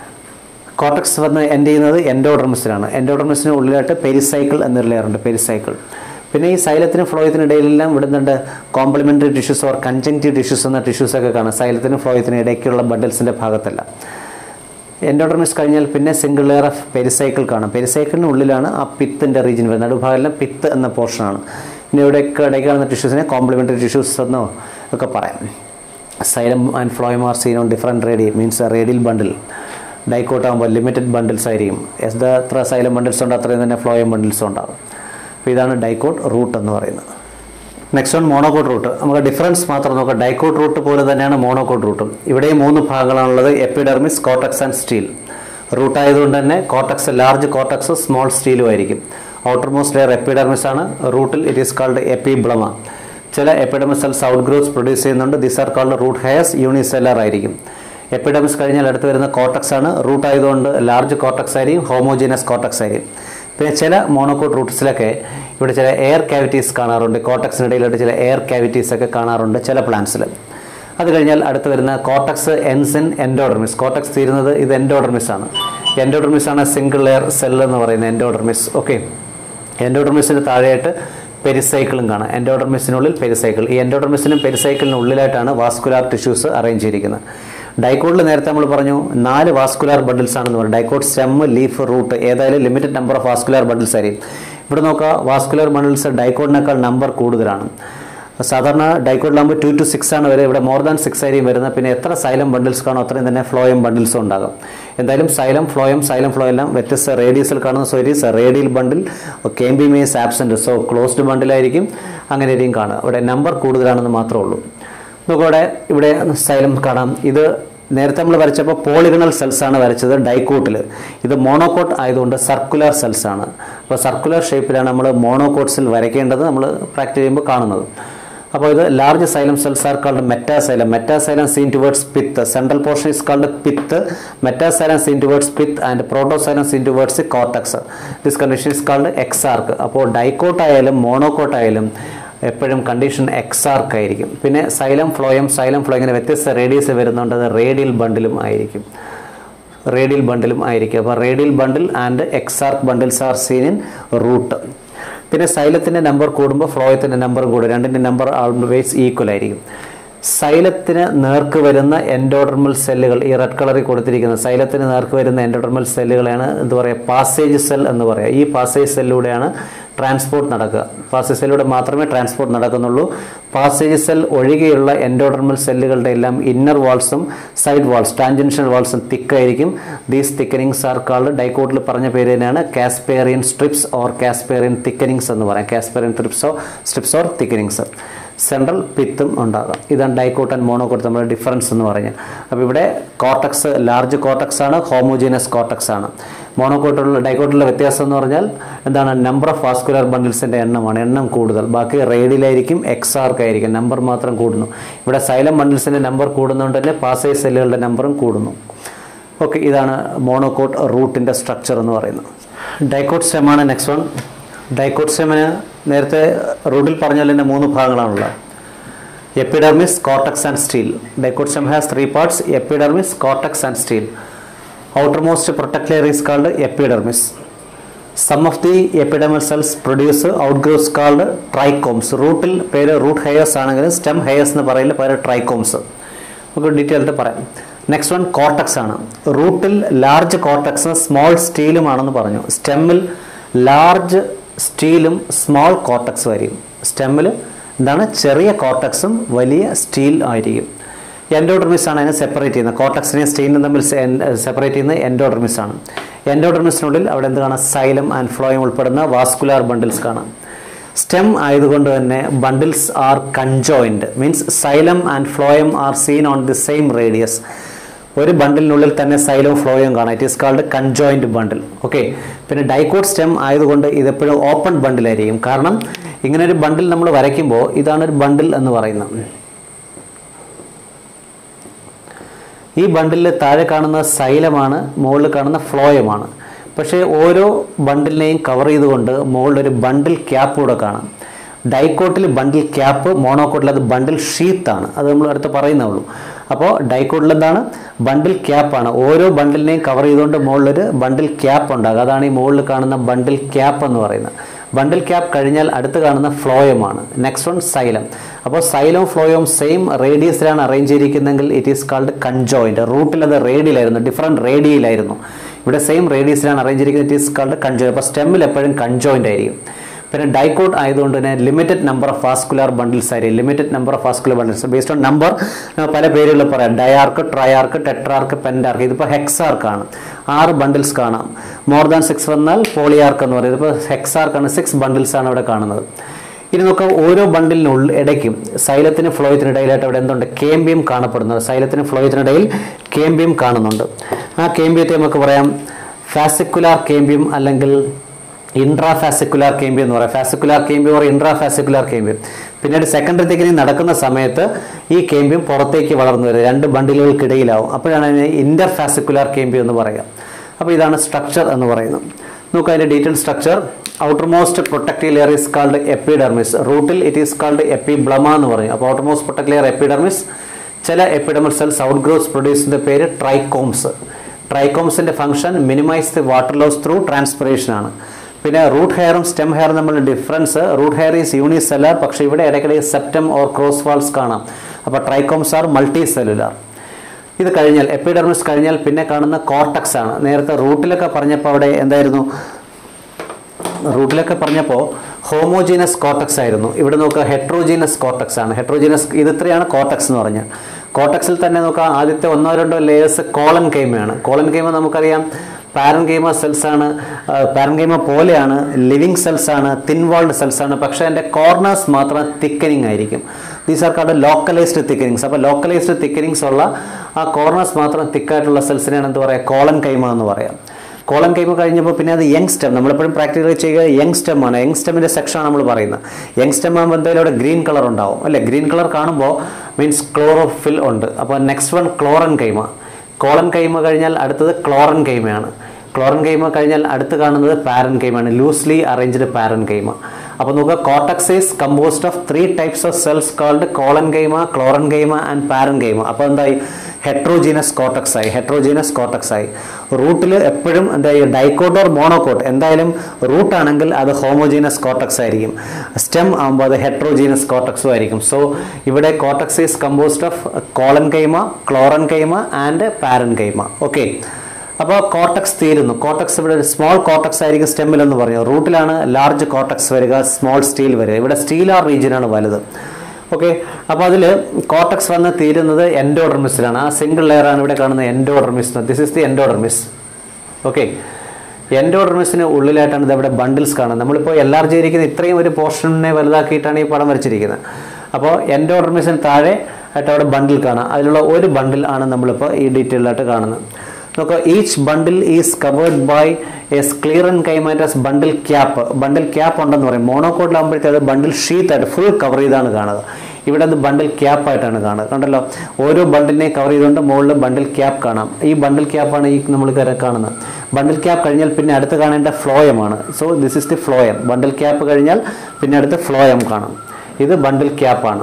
കോട്ടക്സ് വന്ന് എൻഡ് ചെയ്യുന്നത് എൻഡോഡർമസിലാണ് എൻഡോഡർമസിന് ഉള്ളിലായിട്ട് പെരിസൈക്കിൾ എന്നൊരു ലെയർ ഉണ്ട് പെരിസൈക്കിൾ പിന്നെ ഈ സൈലത്തിനും ഫ്ലോയത്തിനും ഇടയിലെല്ലാം വിടുന്നുണ്ട് complementary tissues or conjunctive tissues എന്ന ടിഷ്യൂസ് ഒക്കെ കാണാം സൈലത്തിനും ഫ്ലോയത്തിനും ഇടയ്ക്കുള്ള ബണ്ടിൽസിൻ്റെ ഭാഗത്തല്ല എൻഡോഡർമിസ് കഴിഞ്ഞാൽ പിന്നെ സിംഗിൾ ലെയർ ഓഫ് പെരിസൈക്കിൾ കാണാം പെരിസൈക്കിളിന് ഉള്ളിലാണ് ആ പിത്തിൻ്റെ റീജിയൻ വരുന്നത് നടുഭാഗമെല്ലാം പിത്ത് എന്ന പോർഷനാണ് പിന്നെ ഇവിടെയൊക്കെ ഇടയ്ക്ക് കാണുന്ന ടിഷ്യൂസിനെ കോംപ്ലിമെൻ്ററി ടിഷ്യൂസ് എന്നോ ഒക്കെ പറയാം xylem and phloem are seen on different radii means radial bundle dicot ആകുമ്പോൾ ലിമിറ്റഡ് ബണ്ടിൽസ് ആയിരിക്കും എസ് എത്ര സൈലം ബണ്ടിൽസ് ഉണ്ട് അത്രയും തന്നെ ഫ്ലോയം ബണ്ടിൽസും ഉണ്ടാകും അപ്പോൾ ഇതാണ് ഡൈക്കോട്ട് റൂട്ട് എന്ന് പറയുന്നത് നെക്സ്റ്റ് വൺ മോണോകോട്ട് റൂട്ട് നമുക്ക് ഡിഫറൻസ് മാത്രം നോക്കാം ഡൈക്കോട്ട് റൂട്ട് പോലെ തന്നെയാണ് മോണോകോട്ട് റൂട്ടും ഇവിടെയും മൂന്ന് ഭാഗങ്ങളാണുള്ളത് epidermis cortex and stele root ആയതുകൊണ്ട് തന്നെ കോട്ടക്സ് ലാർജ് കോട്ടക്സ് സ്മോൾ സ്റ്റീലും ആയിരിക്കും ഔട്ടർ മോസ്റ്റ് ലെയർ എപ്പിഡെർമിസ് ആണ് റൂട്ടിൽ ഇറ്റ് ഈസ് കാൾഡ് എപ്പിബ്ലമ ചില epidermis cells out growths produce ചെയ്യുന്നുണ്ട് this are called root hairs unicellular ആയിരിക്കും എപ്പിഡെമിസ് കഴിഞ്ഞാൽ അടുത്ത് വരുന്ന കോട്ടക്സ് ആണ് റൂട്ട് ആയതുകൊണ്ട് ലാർജ് കോട്ടക്സ് ആയിരിക്കും ഹോമോജീനസ് കോട്ടക്സ് ആയിരിക്കും പിന്നെ ചില മോണോകോട്ട് റൂട്ട്സിലൊക്കെ ഇവിടെ ചില എയർ കാവിറ്റീസ് കാണാറുണ്ട് കോട്ടക്സിനിടയിലായിട്ട് ചില എയർ കാവിറ്റീസ് ഒക്കെ കാണാറുണ്ട് ചില പ്ലാന്റ്സിൽ അത് കഴിഞ്ഞാൽ അടുത്ത് വരുന്ന കോട്ടക്സ് എൻസിൻ എൻഡോഡർമിസ് കോട്ടക്സ് തീരുന്നത് ഇത് എൻഡോഡർമിസ് ആണ് എൻഡോഡർമിസ് ആണ് സിംഗിൾ ലെയർ സെൽ എന്ന് പറയുന്നത് എൻഡോഡർമിസ് ഓക്കെ എൻഡോഡർമിസിന് താഴെയായിട്ട് പെരിസൈക്കിളും കാണാം എൻഡോഡർമിസിനുള്ളിൽ പെരിസൈക്കിൾ ഈ എൻഡോഡർമിസിനും പെരിസൈക്കിളിനും ഉള്ളിലായിട്ടാണ് വാസ്കുലാർ ടിഷ്യൂസ് അറേഞ്ച് ചെയ്തിരിക്കുന്നത് ഡൈക്കോട്ടിൽ നേരത്തെ നമ്മൾ പറഞ്ഞു നാല് വാസ്കുലാർ ബണ്ടിൽസ് ആണെന്ന് പറഞ്ഞു ഡൈക്കോട്ട് സ്റ്റെം ലീഫ് റൂട്ട് ഏതായാലും limited number of vascular bundles ആയിരിക്കും ഇവിടെ നോക്കുക വാസ്കുലാർ ബണ്ടിൽസ് ഡൈക്കോട്ടിനേക്കാൾ നമ്പർ കൂടുതലാണ് സാധാരണ ഡൈക്കോട്ടിലാകുമ്പോൾ ടു ടു സിക്സ് ആണ് വരെ ഇവിടെ മോർ ദാൻ സിക്സ് ആയിരിക്കും വരുന്നത് പിന്നെ എത്ര സൈലം ബണ്ടിൽസ് കാണോ അത്രയും തന്നെ ഫ്ലോയം ബണ്ടിൽസും ഉണ്ടാകും എന്തായാലും സൈലം ഫ്ലോയം സൈലം ഫ്ലോ എല്ലാം വ്യത്യസ്ത റേഡിയസിൽ കാണുന്ന സോരീസ് radial bundle cambium absent so closed ബണ്ടിലായിരിക്കും അങ്ങനെ ആയിരിക്കും കാണുക ഇവിടെ നമ്പർ കൂടുതലാണെന്ന് മാത്രമേ ഉള്ളൂ നമുക്കിവിടെ ഇവിടെ സൈലം കാണാം ഇത് നേരത്തെ നമ്മൾ വരച്ചപ്പോൾ പോളിഗണൽ സെൽസ് ആണ് വരച്ചത് ഡൈക്കോട്ടിൽ ഇത് മോണോകോട്ട് ആയതുകൊണ്ട് സർക്കുലർ സെൽസ് ആണ് അപ്പോൾ സർക്കുലർ ഷേപ്പിലാണ് നമ്മൾ മോണോകോട്ട്സിൽ വരയ്ക്കേണ്ടത് നമ്മൾ പ്രാക്ടീസ് ചെയ്യുമ്പോൾ കാണുന്നത് അപ്പോൾ ഇത് large xylem cells are called metaxylem metaxylem seen towards pith central portion is called pith metaxylem seen towards pith and protoxylem seen towards cortex this condition is called exarch അപ്പോൾ ഡൈക്കോട്ട് ആയാലും മോണോകോട്ട് ആയാലും എപ്പോഴും കണ്ടീഷൻ എക്സാർക്ക് ആയിരിക്കും പിന്നെ സൈലം ഫ്ലോയം സൈലം ഫ്ലോ ഇങ്ങനെ വ്യത്യസ്ത റേഡിയസ് വരുന്നുണ്ട് അത് റേഡിയൽ ബണ്ടിലും ആയിരിക്കും റേഡിയൽ ബണ്ടിലും ആയിരിക്കും അപ്പോൾ radial bundle and exarch bundles are seen in root പിന്നെ സൈലത്തിൻ്റെ നമ്പർ കൂടുമ്പോൾ ഫ്ലോയത്തിൻ്റെ നമ്പറും കൂടും രണ്ടിൻ്റെ നമ്പർ ആൾവേസ് ഈക്വൽ ആയിരിക്കും സൈലത്തിന് നേർക്ക് വരുന്ന എൻഡോഡർമൽ സെല്ലുകൾ ഈ റെഡ് കളറിൽ കൊടുത്തിരിക്കുന്ന സൈലത്തിന് നേർക്ക് വരുന്ന എൻഡോഡർമൽ സെല്ലുകളാണ് എന്താ പറയുക പാസേജ് സെൽ എന്ന് പറയുക ഈ പാസേജ് സെല്ലിലൂടെയാണ് ട്രാൻസ്പോർട്ട് നടക്കുക പാസേജ് സെല്ലിലൂടെ മാത്രമേ ട്രാൻസ്പോർട്ട് നടക്കുന്നുള്ളൂ പാസേജ് സെൽ ഒഴികെയുള്ള എൻഡോഡർമൽ സെല്ലുകളുടെ എല്ലാം ഇന്നർ വാൾസും സൈഡ് വാൾസ് ടാൻജൻഷ്യൽ വാൾസും തിക്കായിരിക്കും ദീസ് തിക്കനിങ്സ് ആർ കാൾഡ് ഡൈക്കോട്ടിൽ പറഞ്ഞ പേര് തന്നെയാണ് Casparian strips or Casparian thickenings എന്ന് പറയാം കാസ്പേറിയൻ സ്ട്രിപ്സോ സ്ട്രിപ്സ് ഓർ തിക്കനിങ്സ് സെൻട്രൽ പിത്തും ഉണ്ടാകാം ഇതാണ് ഡൈക്കോട്ട് ആൻഡ് മോണോക്കോട്ട് തമ്മിലുള്ള ഡിഫറൻസ് എന്ന് പറഞ്ഞാൽ അപ്പോൾ ഇവിടെ കോട്ടക്സ് ലാർജ് കോട്ടക്സ് ആണ് ഹോമോജീനസ് കോട്ടക്സ് ആണ് മോണോക്കോട്ടുള്ള ഡൈക്കോട്ടുള്ള വ്യത്യാസം എന്ന് പറഞ്ഞാൽ എന്താണ് നമ്പർ ഓഫ് വാസ്കുലർ ബണ്ടിൽസിൻ്റെ എണ്ണമാണ് എണ്ണം കൂടുതൽ ബാക്കി റേഡിലായിരിക്കും എക്സാർക്ക് ആയിരിക്കും നമ്പർ മാത്രം കൂടുന്നു ഇവിടെ സൈലം ബണ്ടിൽസിൻ്റെ നമ്പർ കൂടുന്നതുകൊണ്ട് തന്നെ പാസേജ് സെല്ലുകളുടെ നമ്പറും കൂടുന്നു ഓക്കെ ഇതാണ് മോണോക്കോട്ട് റൂട്ടിൻ്റെ സ്ട്രക്ചർ എന്ന് പറയുന്നത് ഡൈക്കോട്ട് സ്റ്റെമാണ് നെക്സ്റ്റ് വൺ ഡൈക്കോട്ട് സ്റ്റെമിന് നേരത്തെ റൂട്ടിൽ പറഞ്ഞ തന്നെ മൂന്ന് ഭാഗങ്ങളാണുള്ളത് epidermis cortex and stele dicot stem has three parts epidermis cortex and stele outermost protect layer is called epidermis some of the epidermal cells produce ഔട്ട്ഗ്രോസ് called trichomes റൂട്ടിൽ പേര് റൂട്ട് ഹെയർസ് ആണെങ്കിലും സ്റ്റെം ഹെയർസ് എന്ന് പറയുന്ന പേര് ട്രൈക്കോംസ് നമുക്ക് ഡീറ്റെയിൽ ആയിട്ട് പറയാം നെക്സ്റ്റ് വൺ കോട്ടക്സ് ആണ് റൂട്ടിൽ ലാർജ് കോട്ടക്സ് സ്മോൾ സ്റ്റീലുമാണെന്ന് പറഞ്ഞു സ്റ്റെമ്മിൽ ലാർജ് സ്റ്റീലും സ്മോൾ കോട്ടക്സും ആയിരിക്കും സ്റ്റെമ്മിൽ എന്താണ് ചെറിയ കോട്ടക്സും വലിയ സ്റ്റീൽ ആയിരിക്കും എൻഡോഡർമിസ് ആണ് അതിനെ സെപ്പറേറ്റ് ചെയ്യുന്നത് കോട്ടക്സിനെയും സ്റ്റെയിനും തമ്മിൽ സെപ്പറേറ്റ് ചെയ്യുന്നത് എൻഡോഡർമിസ് ആണ് എൻഡോഡർമിസിനുള്ളിൽ അവിടെ എന്ത് കാണാം സൈലം ആൻഡ് ഫ്ലോയം ഉൾപ്പെടുന്ന വാസ്കുലാർ ബണ്ടിൽസ് കാണാം സ്റ്റെം ആയതുകൊണ്ട് തന്നെ bundles are conjoined means xylem and phloem are seen on the same radius ഒരു ബണ്ടിലിനുള്ളിൽ തന്നെ സൈലവും ഫ്ലോയും കാണാം it is called conjoint bundle okay പിന്നെ ഡൈക്കോട്ട് സ്റ്റെം ആയതുകൊണ്ട് ഇതെപ്പോഴും ഓപ്പൺ ബണ്ടിലായിരിക്കും കാരണം ഇങ്ങനെ ഒരു ബണ്ടിൽ നമ്മൾ വരയ്ക്കുമ്പോൾ ഇതാണ് ഒരു ബണ്ടിൽ എന്ന് പറയുന്നത് ഈ ബണ്ടിലിൽ താഴെ കാണുന്ന സൈലമാണ് മുകളിൽ കാണുന്ന ഫ്ലോയമാണ് പക്ഷേ ഓരോ ബണ്ടിലിനെയും കവർ ചെയ്തുകൊണ്ട് മുകളിൽ ഒരു ബണ്ടിൽ ക്യാപ്പ് കൂടെ കാണാം ഡൈക്കോട്ടിൽ ബണ്ടിൽ ക്യാപ്പ് മോണോക്കോട്ടിൽ അത് ബണ്ടിൽ ഷീത്താണ് അത് നമ്മൾ അടുത്ത് പറയുന്നേ ഉള്ളൂ അപ്പോൾ ഡൈക്കോട്ടിൽ എന്താണ് ബണ്ടിൽ ക്യാപ്പാണ് ഓരോ ബണ്ടിലിനെയും കവർ ചെയ്തുകൊണ്ട് മുകളിലൊരു ബണ്ടിൽ ക്യാപ്പ് ഉണ്ടാകും അതാണ് ഈ മുകളിൽ കാണുന്ന ബണ്ടിൽ ക്യാപ്പ് എന്ന് പറയുന്നത് ബണ്ടിൽ ക്യാപ്പ് കഴിഞ്ഞാൽ അടുത്ത് കാണുന്ന ഫ്ലോയമാണ് നെക്സ്റ്റ് വൺ സൈലം അപ്പോൾ സൈലവും ഫ്ലോയും സെയിം റേഡിയസിലാണ് അറേഞ്ച് ചെയ്തിരിക്കുന്നതെങ്കിൽ ഇറ്റ് ഈസ് കാൾഡ് കൺജോയിൻറ്റ് റൂട്ടിൽ അത് റേഡിയിലായിരുന്നു ഡിഫറെൻറ്റ് റേഡിയിലായിരുന്നു ഇവിടെ സെയിം റേഡിയസിലാണ് അറേഞ്ച് ചെയ്തിരിക്കുന്നത് ഇറ്റ് ഈസ് കാൾഡ് കൺജോയിൻ അപ്പോൾ സ്റ്റെമ്മിൽ എപ്പോഴും കൺജോയിൻ്റ് ആയിരിക്കും പിന്നെ ഡൈക്കോട്ട് ആയതുകൊണ്ട് തന്നെ limited number of vascular bundles ആയിരിക്കും limited number of vascular bundles based on number പല പേരുകൾ പറയാം ഡയാർക്ക് ട്രയാർക്ക് ടെട്രാർക്ക് പെൻഡാർക്ക് ഇതിപ്പോൾ ഹെക്സാർക്കാണ് ആറ് ബണ്ടിൽസ് കാണാം മോർ ദാൻ സിക്സ് വന്നാൽ പോളിയാർക്ക് എന്ന് പറയുന്നത് ഇപ്പോൾ ഹെക്സാർക്കാണ് സിക്സ് ബണ്ടിൽസ് ആണ് ഇവിടെ കാണുന്നത് ഇനി നോക്കാം ഓരോ ബണ്ടിലിനുള്ളിൽ ഇടയ്ക്കും സൈലത്തിന് ഫ്ലോയത്തിനിടയിലായിട്ട് അവിടെ എന്തുണ്ട് കേമ്പിയം കാണപ്പെടുന്നത് സൈലത്തിന് ഫ്ലോയത്തിനിടയിൽ കേമ്പിയം കാണുന്നുണ്ട് ആ കേമ്പിയത്തെ നമുക്ക് പറയാം ഫാസിക്കുലാർ കേമ്പിയം അല്ലെങ്കിൽ ഇൻട്രാ ഫാസിക്കുലാർ കേമ്പിയം എന്ന് പറയാം fascicular cambium or intra fascicular cambium പിന്നീട് സെക്കൻഡറി തിക്കനിങ് നടക്കുന്ന സമയത്ത് ഈ കേമ്പിയം പുറത്തേക്ക് വളർന്നു വരും രണ്ട് ബണ്ടിലുകൾക്കിടയിലാവും അപ്പോഴാണ് അതിനെ ഇന്റർ ഫാസിക്കുലാർ കേമ്പിയം എന്ന് പറയുക അപ്പോൾ ഇതാണ് സ്ട്രക്ചർ എന്ന് പറയുന്നത് നോക്കുക അതിൻ്റെ detail structure outermost protective layer is called epidermis റൂട്ടിൽ ഇറ്റ് ഈസ് കാൾഡ് എപ്പിബ്ലമ എന്ന് പറയും അപ്പോൾ outermost protect layer epidermis ചില എപ്പിഡമൽ സെൽസ് ഔട്ട് ഗ്രോത്ത്സ് പ്രൊഡ്യൂസിൻ്റെ പേര് ട്രൈക്കോംസ് ട്രൈക്കോംസിൻ്റെ function minimise the water loss through transpiration ആണ് പിന്നെ റൂട്ട് ഹെയറും സ്റ്റെം ഹെയറും തമ്മിലുള്ള difference root hair is unicellular പക്ഷേ ഇവിടെ ഇടയ്ക്കിടെ സെപ്റ്റം ഓർ ക്രോസ് വാൾസ് കാണാം അപ്പോൾ ട്രൈക്കോംസ് ആർ മൾട്ടി സെല്ലുലാർ ഇത് കഴിഞ്ഞാൽ എപ്പിഡെർമിസ് കഴിഞ്ഞാൽ പിന്നെ കാണുന്ന കോർട്ടക്സ് ആണ് നേരത്തെ റൂട്ടിലൊക്കെ പറഞ്ഞപ്പോൾ അവിടെ എന്തായിരുന്നു റൂട്ടിലൊക്കെ പറഞ്ഞപ്പോൾ ഹോമോജീനസ് കോർട്ടക്സ് ആയിരുന്നു ഇവിടെ നോക്കുക ഹെട്രോജീനസ് കോർട്ടക്സ് ആണ് ഹെട്രോജീനസ് ഇത് ഇത്രയാണ് കോർട്ടക്സ് എന്ന് പറഞ്ഞാൽ കോർട്ടക്സിൽ തന്നെ നോക്കുക ആദ്യത്തെ ഒന്നോ രണ്ടോ ലേയേഴ്സ് കോളൻ കൈമയാണ് കോളൻ കൈമ നമുക്കറിയാം പാരൻകൈമ സെൽസ് ആണ് പാരൻകൈമ പോലെയാണ് ലിവിങ് സെൽസ് ആണ് തിൻ വാൾഡ് സെൽസ് ആണ് പക്ഷേ അതിൻ്റെ കോർണേഴ്സ് മാത്രം തിക്കനിങ് ആയിരിക്കും these are called localised thickenings അപ്പോൾ ലോക്കലൈസ്ഡ് തിക്കനിങ്സ് ഉള്ള ആ കോർണേഴ്സ് മാത്രം തിക്കായിട്ടുള്ള സെൽസിനെയാണ് എന്ത് പറയുക കോളൻ കൈമ എന്ന് പറയാം കോളം കൈമ കഴിഞ്ഞപ്പോൾ പിന്നെ അത് യങ് സ്റ്റെം നമ്മളെപ്പോഴും പ്രാക്ടിക്കൽ ചെയ്യുക യങ് സ്റ്റെം ആണ് യങ് സ്റ്റെമ്മിൻ്റെ സെക്ഷനാണ് നമ്മൾ പറയുന്നത് യങ് സ്റ്റെം ആകുമ്പോൾ എന്തായാലും അവിടെ ഗ്രീൻ കളർ ഉണ്ടാവും അല്ലേ ഗ്രീൻ കളർ കാണുമ്പോൾ മീൻസ് ക്ലോറോഫിൽ ഉണ്ട് അപ്പോൾ next one chlorenchyma collenchyma കഴിഞ്ഞാൽ അടുത്തത് ക്ലോറൻ കൈമയാണ് ക്ലോറൻ കൈമ കഴിഞ്ഞാൽ അടുത്ത് കാണുന്നത് പാരൻ കൈമയാണ് ലൂസ്ലി അറേഞ്ച്ഡ് പാരൻ കൈമ അപ്പോൾ നോക്കുക cortex is composed of three types of cells called collenchyma chlorenchyma and parenchyma അപ്പോൾ എന്തായി ഹെട്രോജീനസ് കോട്ടക്സ് ആയി ഹെട്രോജീനസ് കോട്ടക്സ് ആയി റൂട്ടിൽ എപ്പോഴും എന്തായി ഡൈക്കോട്ട് ഓർ മോണോക്കോട്ട് എന്തായാലും റൂട്ട് ആണെങ്കിൽ അത് ഹോമോജീനസ് കോട്ടക്സ് ആയിരിക്കും സ്റ്റെം ആകുമ്പോൾ അത് ഹെട്രോജീനസ് കോട്ടക്സും ആയിരിക്കും സോ ഇവിടെ cortex is composed of collenchyma chlorenchyma and parenchyma okay അപ്പോൾ കോട്ടക്സ് തീരുന്നു കോട്ടക്സ് ഇവിടെ സ്മോൾ കോട്ടക്സ് ആയിരിക്കും സ്റ്റെമ്മിൽ എന്ന് പറഞ്ഞു റൂട്ടിലാണ് ലാർജ് കോട്ടക്സ് വരിക സ്മോൾ സ്റ്റീൽ വരിക ഇവിടെ സ്റ്റീൽ ആർ റീജിയനാണ് വലുത് ഓക്കെ അപ്പോൾ അതിൽ കോട്ടക്സ് വന്ന് തീരുന്നത് എൻഡോഡർമിസിലാണ് ആ സിംഗിൾ ലെയർ ആണ് ഇവിടെ കാണുന്നത് endodermis this is the endodermis okay എൻഡോഡർമിസിന് ഉള്ളിലായിട്ടാണ് ഇത് ഇവിടെ ബണ്ടിൽസ് കാണുന്നത് നമ്മളിപ്പോൾ എല്ലാർജി ഇരിക്കുന്ന ഇത്രയും ഒരു പോർഷനെ വലുതാക്കിയിട്ടാണ് ഈ പടം വരച്ചിരിക്കുന്നത് അപ്പോൾ എൻഡോഡർമിസിന് താഴെ ആയിട്ട് അവിടെ ബണ്ടിൽ കാണാം അതിലുള്ള ഒരു ബണ്ടിൽ ആണ് നമ്മളിപ്പോൾ ഈ ഡീറ്റെയിൽ ആയിട്ട് കാണുന്നത് നോക്കുക each bundle is covered by a sclerenchymatous bundle cap bundle cap ഉണ്ടെന്ന് പറയും മോണോക്കോട്ടിലാകുമ്പോഴത്തേക്ക് അത് ബണ്ടിൽ ഷീത്ത് ആയിട്ട് ഫുൾ കവർ ചെയ്താണ് കാണുക ഇവിടെ അത് ബണ്ടിൽ ക്യാപ്പ് ആയിട്ടാണ് കാണുക കണ്ടല്ലോ ഓരോ ബണ്ടിലിനെ കവർ ചെയ്തുകൊണ്ട് മുകളിൽ ബണ്ടിൽ ക്യാപ്പ് കാണാം ഈ ബണ്ടിൽ ക്യാപ്പാണ് ഈ നമ്മൾ കാണുന്നത് ബണ്ടിൽ ക്യാപ്പ് കഴിഞ്ഞാൽ പിന്നെ അടുത്ത് കാണേണ്ട ഫ്ലോയമാണ് so this is the phloem bundle cap കഴിഞ്ഞാൽ പിന്നെ അടുത്ത് ഫ്ലോയം കാണാം ഇത് ബണ്ടിൽ ക്യാപ്പാണ്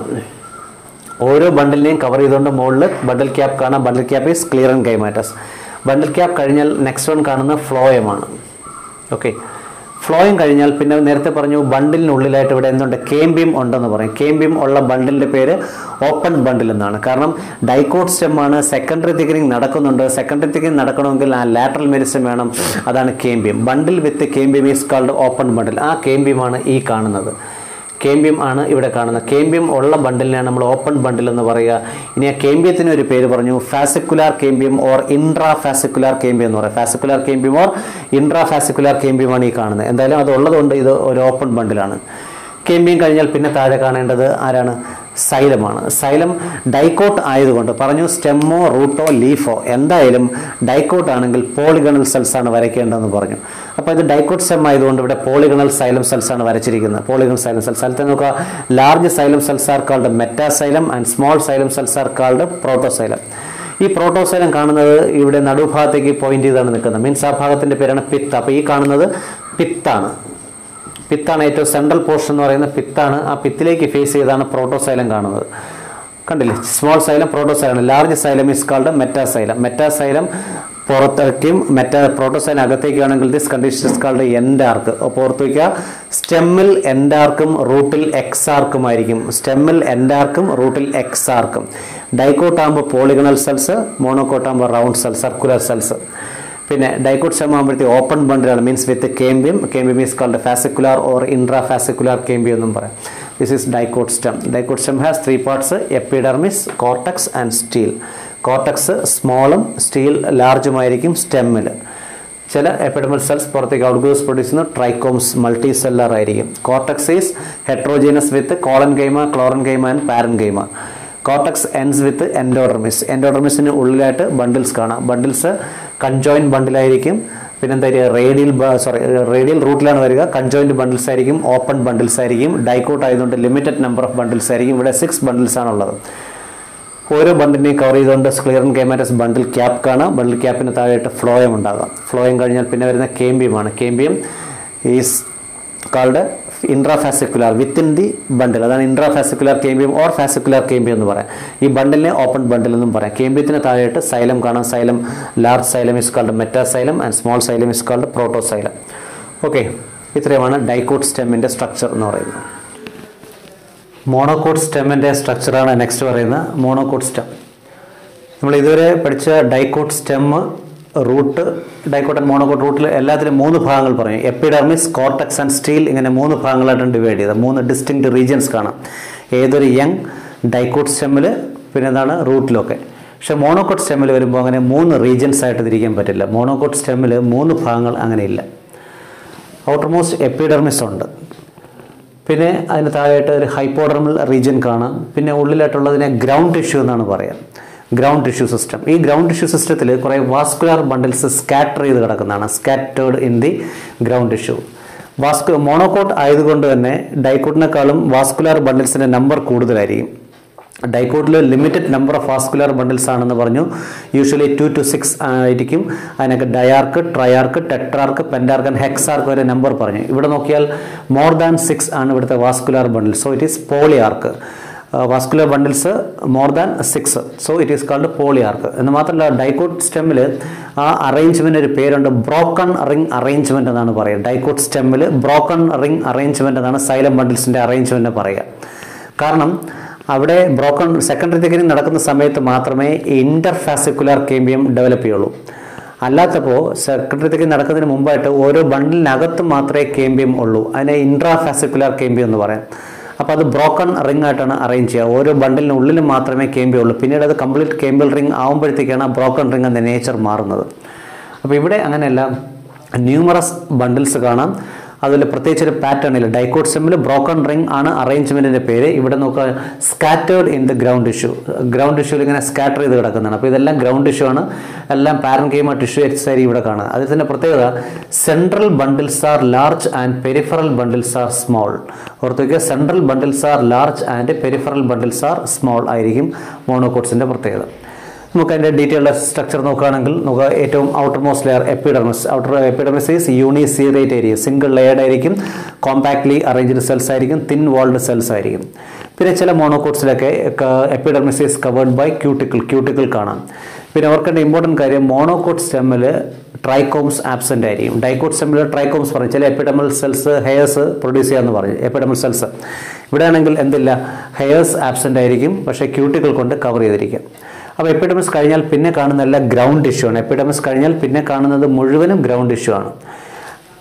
ഓരോ ബണ്ടിലിനെയും കവർ ചെയ്തുകൊണ്ട് മുകളിൽ ബണ്ടിൽ ക്യാപ്പ് കാണാം bundle cap is sclerenchymatous bundle cap കഴിഞ്ഞാൽ നെക്സ്റ്റ് വൺ കാണുന്ന ഫ്ലോയമാണ് ഓക്കെ ഫ്ലോയം കഴിഞ്ഞാൽ പിന്നെ നേരത്തെ പറഞ്ഞു ബണ്ടിലിനുള്ളിലായിട്ട് ഇവിടെ എന്തുണ്ട് കേംബിയം ഉണ്ടെന്ന് പറയും കേംബിയം ഉള്ള ബണ്ടിലിൻ്റെ പേര് ഓപ്പൺ ബണ്ടിൽ എന്നാണ് കാരണം ഡൈക്കോട്ട് സ്റ്റെം ആണ് സെക്കൻഡറി തിക്കനിങ് നടക്കുന്നുണ്ട് സെക്കൻഡറി തിക്കനിങ് നടക്കണമെങ്കിൽ ആ ലാറ്ററൽ മെഡിസിൻ വേണം അതാണ് cambium bundle with cambium is called open bundle ആ കേംബിയമാണ് ഈ കാണുന്നത് കേമ്പ്യം ആണ് ഇവിടെ കാണുന്നത് കേമ്പ്യം ഉള്ള ബണ്ടിലിനെയാണ് നമ്മൾ ഓപ്പൺ ബണ്ടിൽ എന്ന് പറയുക ഇനി ആ കേമ്പ്യത്തിന് ഒരു പേര് പറഞ്ഞു fascicular cambium or intra fascicular cambium എന്ന് പറയും fascicular cambium or intra intrafascicular കേമ്പ്യമാണ് ഈ കാണുന്നത് എന്തായാലും അത് ഉള്ളതുകൊണ്ട് ഇത് ഒരു ഓപ്പൺ ബണ്ടിലാണ് കേമ്പ്യം കഴിഞ്ഞാൽ പിന്നെ താഴെ കാണേണ്ടത് ആരാണ് സൈലമാണ് സൈലം ഡൈക്കോട്ട് ആയതുകൊണ്ട് പറഞ്ഞു സ്റ്റെമ്മോ റൂട്ടോ ലീഫോ എന്തായാലും ഡൈക്കോട്ട് ആണെങ്കിൽ പോളിഗണൽ സെൽസ് ആണ് വരയ്ക്കേണ്ടതെന്ന് പറഞ്ഞു അപ്പോൾ ഇത് ഡൈക്കോട്ട് സ്റ്റെം ആയതുകൊണ്ട് ഇവിടെ പോളിഗണൽ സൈലം സെൽസ് ആണ് വരച്ചിരിക്കുന്നത് പോളിഗണൽ സൈലം സെൽസ് സ്ഥലത്ത് നോക്കുക large xylem cells are called metaxylem and small xylem cells are called protoxylem ഈ പ്രോട്ടോസൈലം കാണുന്നത് ഇവിടെ നടുഭാഗത്തേക്ക് പോയിന്റ് ചെയ്താണ് നിൽക്കുന്നത് മീൻസ് ആ ഭാഗത്തിന്റെ പേരാണ് പിത്ത് അപ്പോൾ ഈ കാണുന്നത് പിത്താണ് പിത്താണ് ഏറ്റവും സെൻട്രൽ പോർഷൻ എന്ന് പറയുന്ന പിത്താണ് ആ പിത്തിലേക്ക് ഫേസ് ചെയ്താണ് പ്രോട്ടോസൈലം കാണുന്നത് കണ്ടില്ലേ small xylem protoxylem large xylem is called metaxylem metaxylem പുറത്തേക്കും മെറ്റാ പ്രോട്ടോസൈലം അകത്തേക്കാണെങ്കിൽ this condition is called endarch അപ്പോൾ ഓർത്ത് വയ്ക്കുക സ്റ്റെമ്മിൽ എൻഡാർക്കും റൂട്ടിൽ എക്സ് ആർക്കും ആയിരിക്കും സ്റ്റെമ്മിൽ എൻഡാർക്കും റൂട്ടിൽ എക്സ് ആർക്കും ഡൈക്കോട്ട് ആകുമ്പോൾ പോളിഗണൽ സെൽസ് മോണോക്കോട്ട് ആകുമ്പോൾ റൗണ്ട് സെൽസ് സർക്കുലർ സെൽസ് പിന്നെ ഡൈക്കോട്ട് സ്റ്റെം ആകുമ്പോഴത്തേക്ക് ഓപ്പൺ ബണ്ടിലാണ് means with cambium cambium is called fascicular or intra fascicular cambium എന്നും പറയാം this is dicot stem dicot stem has three parts epidermis cortex and stele cortex സ്മോളും സ്റ്റീൽ ലാർജുമായിരിക്കും സ്റ്റെമ്മിൽ ചില എപ്പിഡമൽ സെൽസ് പുറത്തേക്ക് ഔട്ട്ഗോസ് പ്രൊഡ്യൂസ് ചെയ്യുന്ന ട്രൈക്കോംസ് മൾട്ടി സെല്ലർ ആയിരിക്കും cortex is heterogeneous with collenchyma chlorenchyma and പാരൻ ഗെയ്മ cortex ends with endodermis എൻഡോഡർമിസിന് ഉള്ളിലായിട്ട് ബണ്ടിൽസ് കാണാം ബണ്ടിൽസ് കൺജോയിൻറ്റ് ബണ്ടിലായിരിക്കും പിന്നെന്താ റേഡിയൽ സോറി റേഡിയൽ റൂട്ടിലാണ് വരിക കൺജോയിൻറ്റ് ബണ്ടിൽസ് ആയിരിക്കും ഓപ്പൺ ബണ്ടിൽസ് ആയിരിക്കും ഡൈക്കോട്ട് ആയതുകൊണ്ട് ലിമിറ്റഡ് നമ്പർ ഓഫ് ബണ്ടിൽസ് ആയിരിക്കും ഇവിടെ സിക്സ് ബണ്ടിൽസ് ആണുള്ളത് ഓരോ ബണ്ടിനെയും കവർ ചെയ്തുകൊണ്ട് സ്ക്ലിയറൻ കേമാറ്റസ് ബണ്ടിൽ ക്യാപ്പ് കാണാം ബണ്ടിൽ ക്യാപ്പിന് താഴെയായിട്ട് ഫ്ലോയം ഉണ്ടാകാം ഫ്ലോയം കഴിഞ്ഞാൽ പിന്നെ വരുന്ന കേമ്പിയമാണ് cambium is called intrafascicular within the bundle അതാണ് intrafascicular cambium or fascicular cambium എന്ന് പറയാം ഈ ബണ്ടിലിനെ ഓപ്പൺ ബണ്ടിൽ എന്നും പറയാം കേമ്പിയത്തിന് താഴെയായിട്ട് സൈലം കാണാം xylem large xylem is called metaxylem and small xylem is called protoxylem okay ഇത്രയുമാണ് ഡൈക്കോട്ട് സ്റ്റെമ്മിൻ്റെ സ്ട്രക്ചർ എന്ന് പറയുന്നത് മോണോകോട്ട് സ്റ്റെമ്മിൻ്റെ സ്ട്രക്ചറാണ് നെക്സ്റ്റ് പറയുന്നത് മോണോകോട്ട് സ്റ്റെം നമ്മൾ ഇതുവരെ പഠിച്ച dicot stem root dicot and monocot റൂട്ടിൽ എല്ലാത്തിലും മൂന്ന് ഭാഗങ്ങൾ പറയും എപ്പിഡർമിസ് കോർട്ടക്സ് ആൻഡ് സ്റ്റീൽ ഇങ്ങനെ മൂന്ന് ഭാഗങ്ങളായിട്ടാണ് ഡിവൈഡ് ചെയ്തത് മൂന്ന് ഡിസ്റ്റിങ്ക്ട് റീജിയൻസ് കാണാം ഏതൊരു യങ് ഡൈക്കോട്ട് സ്റ്റെമ്മിൽ പിന്നെ എന്താണ് റൂട്ടിലൊക്കെ പക്ഷെ മോണോകോട്ട് സ്റ്റെമ്മിൽ വരുമ്പോൾ അങ്ങനെ മൂന്ന് റീജിയൻസ് ആയിട്ട് തിരിക്കാൻ പറ്റില്ല മോണോകോട്ട് സ്റ്റെമ്മിൽ മൂന്ന് ഭാഗങ്ങൾ അങ്ങനെയില്ല ഔട്ടർമോസ്റ്റ് എപ്പിഡർമിസ് ഉണ്ട് പിന്നെ അതിന് താഴെയായിട്ട് ഒരു ഹൈപ്പോഡർമൽ റീജിയൻ കാണാം പിന്നെ ഉള്ളിലായിട്ടുള്ളതിനെ ഗ്രൗണ്ട് ടിഷ്യൂ എന്നാണ് പറയാം ഗ്രൗണ്ട് ടിഷ്യൂ സിസ്റ്റം ഈ ഗ്രൗണ്ട് ടിഷ്യൂ സിസ്റ്റത്തിൽ കുറേ വാസ്കുലാർ ബണ്ടിൽസ് സ്കാറ്റർ ചെയ്ത് കിടക്കുന്നതാണ് scattered in the ground tissue വാസ്കു മോണോകോട്ട് ആയതുകൊണ്ട് തന്നെ ഡൈക്കോട്ടിനേക്കാളും വാസ്കുലാർ ബണ്ടിൽസിൻ്റെ നമ്പർ കൂടുതലായിരിക്കും ഡൈക്കോട്ടിൽ limited number of vascular bundles ആണെന്ന് പറഞ്ഞു യൂഷ്വലി ടു ടു സിക്സ് ആയിരിക്കും അതിനൊക്കെ ഡയാർക്ക് ട്രയാർക്ക് ടെട്രാർക്ക് പെൻറ്റാർക്ക് ആൻഡ് ഹെക്സാർക്ക് വരെ നമ്പർ പറഞ്ഞു ഇവിടെ നോക്കിയാൽ മോർ ദാൻ സിക്സ് ആണ് ഇവിടുത്തെ vascular bundle so it is polyarch vascular bundles more than six so it is called polyarch എന്ന് മാത്രമല്ല ഡൈക്കോട്ട് സ്റ്റെമ്മിൽ ആ അറേഞ്ച്മെൻ്റ് ഒരു പേരുണ്ട് ബ്രോക്കൺ റിംഗ് അറേഞ്ച്മെൻ്റ് എന്നാണ് പറയുക ഡൈക്കോട്ട് സ്റ്റെമ്മിൽ ബ്രോക്കൺ റിംഗ് അറേഞ്ച്മെൻ്റ് എന്നാണ് സൈലം ബണ്ടിൽസിൻ്റെ അറേഞ്ച്മെൻറ്റ് പറയുക കാരണം അവിടെ ബ്രോക്കൺ സെക്കൻഡറി തിക്കനിങ് നടക്കുന്ന സമയത്ത് മാത്രമേ ഇൻ്റർഫാസിക്കുലാർ കേമ്പിയം ഡെവലപ്പ് ചെയ്യുള്ളൂ അല്ലാത്തപ്പോൾ സെക്കൻഡറി തിക്കനിങ് നടക്കുന്നതിന് മുമ്പായിട്ട് ഓരോ ബണ്ടിലിനകത്ത് മാത്രമേ കേമ്പിയം ഉള്ളൂ അതിനെ ഇൻട്രാഫാസിക്കുലാർ കേമ്പിയം എന്ന് പറയാം അപ്പോൾ അത് ബ്രോക്കൺ റിംഗ് ആയിട്ടാണ് അറേഞ്ച് ചെയ്യുക ഓരോ ബണ്ടിലിനുള്ളിൽ മാത്രമേ കേമ്പിയം ഉള്ളൂ പിന്നീട് അത് കംപ്ലീറ്റ് കേമ്പിൾ റിംഗ് ആകുമ്പോഴത്തേക്കാണ് ആ ബ്രോക്കൺ റിംഗ് എന്ന നേച്ചർ മാറുന്നത് അപ്പോൾ ഇവിടെ അങ്ങനെയല്ല ന്യൂമറസ് ബണ്ടിൽസ് കാണാം അതിൽ പ്രത്യേകിച്ച് ഒരു പാറ്റേൺ ഇല്ല ഡൈക്കോട്ട് സെമ്മിൽ ബ്രോക്കൺ റിംഗ് ആണ് അറേഞ്ച്മെൻറ്റിൻ്റെ പേര് ഇവിടെ നോക്കുക scattered in the ground tissue ground ടിഷ്യൂവിൽ ഇങ്ങനെ സ്കാറ്റർ ചെയ്ത് കിടക്കുന്നതാണ് അപ്പോൾ ഇതെല്ലാം ഗ്രൗണ്ട് ടിഷ്യൂ ആണ് എല്ലാം പാരൻ കെയ്മ ടിഷ്യൂ എക്സൈരി ഇവിടെ കാണുക അതിൽ തന്നെ പ്രത്യേകത central bundles are large and peripheral bundles are small ഓർത്ത് വയ്ക്കുക central bundles are large and peripheral bundles are small ആയിരിക്കും മോണോകോട്സിൻ്റെ പ്രത്യേകത നമുക്ക് അതിൻ്റെ ഡീറ്റെയിൽഡ് സ്ട്രക്ചർ നോക്കുകയാണെങ്കിൽ നമുക്ക് ഏറ്റവും outermost layer epidermis outer epidermis is uniseriate area single layered ആയിരിക്കും കോമ്പാക്ട്ലി അറേഞ്ച്ഡ് സെൽസ് ആയിരിക്കും തിൻ വാൾഡ് സെൽസ് ആയിരിക്കും പിന്നെ ചില മോണോകോട്സിലൊക്കെ epidermis is covered by cuticle cuticle കാണാം പിന്നെ ഓർക്കേണ്ട ഇമ്പോർട്ടൻറ്റ് കാര്യം മോണോകോട്ട് സ്റ്റെമ്മിൽ ട്രൈക്കോംസ് ആബ്സെൻ്റ് ആയിരിക്കും ഡൈക്കോട്ട് സ്റ്റെമ്മിൽ ട്രൈക്കോംസ് പറയും ചില എപ്പിഡമൽ സെൽസ് ഹെയർസ് പ്രൊഡ്യൂസ് ചെയ്യാമെന്ന് പറഞ്ഞു എപ്പിഡമൽ സെൽസ് ഇവിടെ ആണെങ്കിൽ എന്തില്ല ഹെയർസ് ആബ്സെൻ്റ് ആയിരിക്കും പക്ഷേ ക്യൂട്ടിക്കിൾ കൊണ്ട് കവർ ചെയ്തിരിക്കും അപ്പോൾ എപ്പിഡമിസ് കഴിഞ്ഞാൽ പിന്നെ കാണുന്ന എല്ലാം ഗ്രൗണ്ട് ടിഷ്യൂ ആണ് എപ്പിഡമിസ് കഴിഞ്ഞാൽ പിന്നെ കാണുന്നത് മുഴുവനും ഗ്രൗണ്ട് ടിഷ്യൂ ആണ്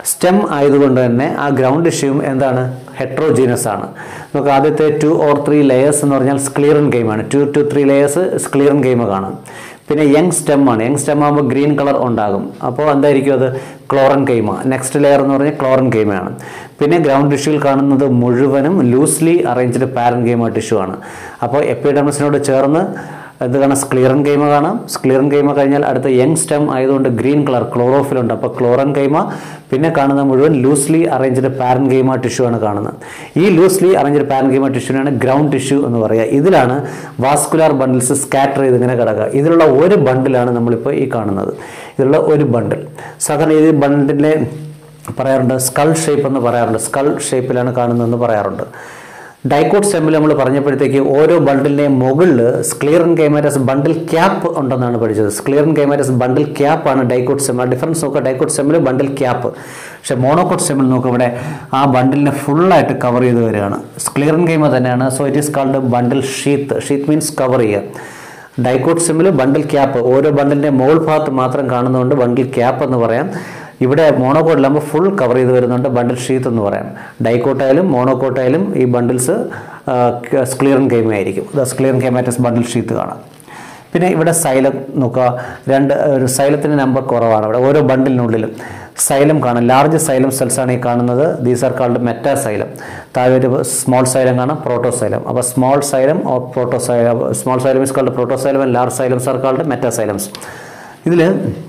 സ്റ്റെം ആയതുകൊണ്ട് തന്നെ ആ ഗ്രൗണ്ട് ടിഷ്യൂവും എന്താണ് ഹെട്രോജീനസ് ആണ് നമുക്ക് ആദ്യത്തെ ടു ഓർ ത്രീ ലെയേഴ്സ് എന്ന് പറഞ്ഞാൽ സ്ക്ലിയറൻ ഗെയിമാണ് two two three layers sclerenchyma കാണാം പിന്നെ യങ് സ്റ്റെം ആണ് യങ് സ്റ്റെം ആകുമ്പോൾ ഗ്രീൻ കളർ ഉണ്ടാകും അപ്പോൾ എന്തായിരിക്കും അത് ക്ലോറൻ ഗെയിമ നെക്സ്റ്റ് ലെയർ എന്ന് പറഞ്ഞാൽ ക്ലോറൻ ഗെയിമാണ് പിന്നെ ഗ്രൗണ്ട് ടിഷ്യൂവിൽ കാണുന്നത് മുഴുവനും loosely arranged parenchyma tissue ആണ് അപ്പോൾ എപ്പിഡെമസിനോട് ചേർന്ന് ഇത് കാണാം സ്ക്ലിയറൻ ഗെയിമ കാണാം സ്ക്ലിയറൻ ഗെയിമ കഴിഞ്ഞാൽ അടുത്ത യങ് സ്റ്റെം ആയതുകൊണ്ട് ഗ്രീൻ കളർ ക്ലോറോഫിൽ ഉണ്ട് അപ്പോൾ ക്ലോറൻ ഗെയിമ പിന്നെ കാണുന്ന മുഴുവൻ loosely arranged parenchyma tissue ആണ് കാണുന്നത് ഈ ലൂസ്ലി അറേഞ്ച്ഡ് പാരൻ ഗെയിമ ടിഷ്യൂനാണ് ഗ്രൗണ്ട് ടിഷ്യൂ എന്ന് പറയുക ഇതിലാണ് വാസ്കുലാർ ബണ്ടിൽസ് സ്കാറ്റർ ചെയ്ത് ഇങ്ങനെ കിടക്കുക ഇതിലുള്ള ഒരു ബണ്ടിലാണ് നമ്മളിപ്പോൾ ഈ കാണുന്നത് ഇതിലുള്ള ഒരു ബണ്ടിൽ സാധാരണ ഈ ബണ്ടിലെ പറയാറുണ്ട് സ്കൾ ഷേപ്പ് എന്ന് പറയാറുണ്ട് സ്കൾ ഷേപ്പിലാണ് കാണുന്നതെന്ന് പറയാറുണ്ട് ഡൈക്കോട്ട് സ്റ്റെമ്മിൽ നമ്മൾ പറഞ്ഞപ്പോഴത്തേക്ക് ഓരോ ബണ്ടിലിൻ്റെയും മുകളിൽ സ്ക്ലിയറൻ കൈമാറ്റസ് ബണ്ടിൽ ക്യാപ്പ് ഉണ്ടെന്നാണ് പഠിച്ചത് സ്ക്ലിയറൻ കൈമാറ്റസ് ബണ്ടിൽ ക്യാപ്പാണ് ഡൈക്കോട്ട് സ്റ്റെം ആ ഡിഫറൻസ് നോക്കുക ഡൈക്കോട്ട് സ്റ്റെമ്മിൽ ബണ്ടിൽ ക്യാപ്പ് പക്ഷേ മോണോക്കോട്ട് സ്റ്റെമ്മിൽ നോക്കുക ഇവിടെ ആ ബണ്ടിലിനെ ഫുള്ളായിട്ട് കവർ ചെയ്ത് വരികയാണ് സ്ക്ലിയറൻ കൈമ തന്നെയാണ് so it is called bundle sheath sheath means cover ചെയ്യുക ഡൈക്കോട്ട് സ്റ്റെമ്മിൽ ബണ്ടിൽ ക്യാപ്പ് ഓരോ ബണ്ടിലിൻ്റെ മോൾ ഭാഗത്ത് മാത്രം കാണുന്നതുകൊണ്ട് ബണ്ടിൽ ക്യാപ്പ് എന്ന് പറയാം ഇവിടെ മോണോക്കോട്ടിലാകുമ്പോൾ ഫുൾ കവർ ചെയ്ത് വരുന്നുണ്ട് ബണ്ടിൽ ഷീത്ത് എന്ന് പറയാം ഡൈക്കോട്ടായാലും മോണോക്കോട്ടായാലും ഈ ബണ്ടിൽസ് സ്ക്ലിയറൻ ഗെയിം ആയിരിക്കും സ്ക്ലിയറൻ ഗെയിമാറ്റസ് ബണ്ടിൽ ഷീത്ത് കാണാം പിന്നെ ഇവിടെ സൈലം നോക്കുക രണ്ട് ഒരു സൈലത്തിൻ്റെ നമ്പർ കുറവാണ് ഇവിടെ ഓരോ ബണ്ടിലിനുള്ളിലും സൈലം കാണാം ലാർജ് സൈലം സെൽസ് ആണ് ഈ കാണുന്നത് these are called metaxylem താഴെ ഒരു സ്മോൾ സൈലം കാണാം പ്രോട്ടോ സൈലം അപ്പോൾ small xylem or protoxylem small xylem is called protoxylem and large xylems are called metaxylems ഇതിൽ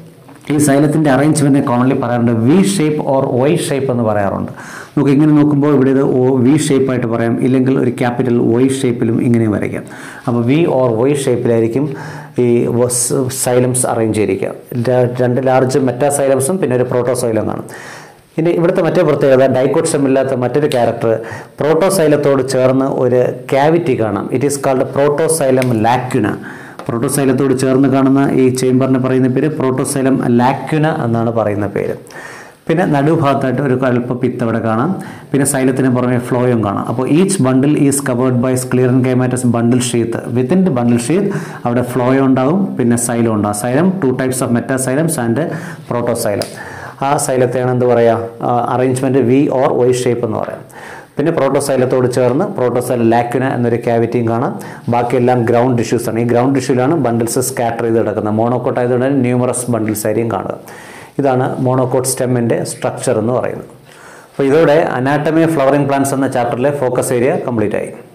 ഈ സൈലത്തിൻ്റെ അറേഞ്ച്മെൻറ്റ് കോമൺലി പറയാറുണ്ട് V shape or Y shape എന്ന് പറയാറുണ്ട് നമുക്ക് ഇങ്ങനെ നോക്കുമ്പോൾ ഇവിടെ ഇത് ഓ വി ഷേപ്പായിട്ട് പറയാം ഇല്ലെങ്കിൽ ഒരു ക്യാപിറ്റൽ വൈ ഷേപ്പിലും ഇങ്ങനെ വരയ്ക്കാം അപ്പോൾ വി ഓർ വൈ ഷേപ്പിലായിരിക്കും ഈ സൈലംസ് അറേഞ്ച് ചെയ്തിരിക്കുക രണ്ട് ലാർജ് മെറ്റാ സൈലംസും പിന്നെ ഒരു പ്രോട്ടോ സൈലം കാണും ഇനി ഇവിടുത്തെ മറ്റേ പ്രത്യേകത ഡൈക്കോട്സം ഇല്ലാത്ത മറ്റൊരു ക്യാരക്ടർ പ്രോട്ടോസൈലത്തോട് ചേർന്ന് ഒരു ക്യാവിറ്റി കാണാം it is called protoxylem lacuna പ്രോട്ടോസൈലത്തോട് ചേർന്ന് കാണുന്ന ഈ ചേംബറിന് പറയുന്ന പേര് പ്രോട്ടോസൈലം ലാക്യുന എന്നാണ് പറയുന്ന പേര് പിന്നെ നടുഭാഗത്തായിട്ട് ഒരു അല്പ പിത്ത് അവിടെ കാണാം പിന്നെ സൈലത്തിന് പുറമെ ഫ്ലോയും കാണാം അപ്പോൾ each bundle is covered by sclerenchymatous bundle sheath within the bundle sheath അവിടെ ഫ്ലോയോ ഉണ്ടാവും പിന്നെ സൈലം ഉണ്ടാവും xylem two types of metaxylems and protoxylem ആ സൈലത്തെയാണ് എന്ത് പറയുക arrangement V or Y shape എന്ന് പറയാം പിന്നെ പ്രോട്ടോസൈലത്തോട് ചേർന്ന് പ്രോട്ടോസൈൽ ലാക്യുന എന്നൊരു ക്യാവിറ്റിയും കാണാം ബാക്കിയെല്ലാം ഗ്രൗണ്ട് ടിഷ്യൂസ് ആണ് ഈ ഗ്രൗണ്ട് ടിഷ്യൂലാണ് ബണ്ടിൽസ് സ്കാറ്റർ ചെയ്ത് കിടക്കുന്നത് മോണോക്കോട്ട് ആയതുകൊണ്ട് ന്യൂമറസ് ബണ്ടിൽസ് ആയിരിക്കും കാണുക ഇതാണ് മോണോക്കോട്ട് സ്റ്റെമ്മിൻ്റെ സ്ട്രക്ചർ എന്ന് പറയുന്നത് അപ്പോൾ ഇതോടെ അനാട്ടമി ഫ്ലവറിംഗ് പ്ലാന്റ്സ് എന്ന ചാപ്റ്ററിലെ ഫോക്കസ് ഏരിയ കംപ്ലീറ്റ് ആയി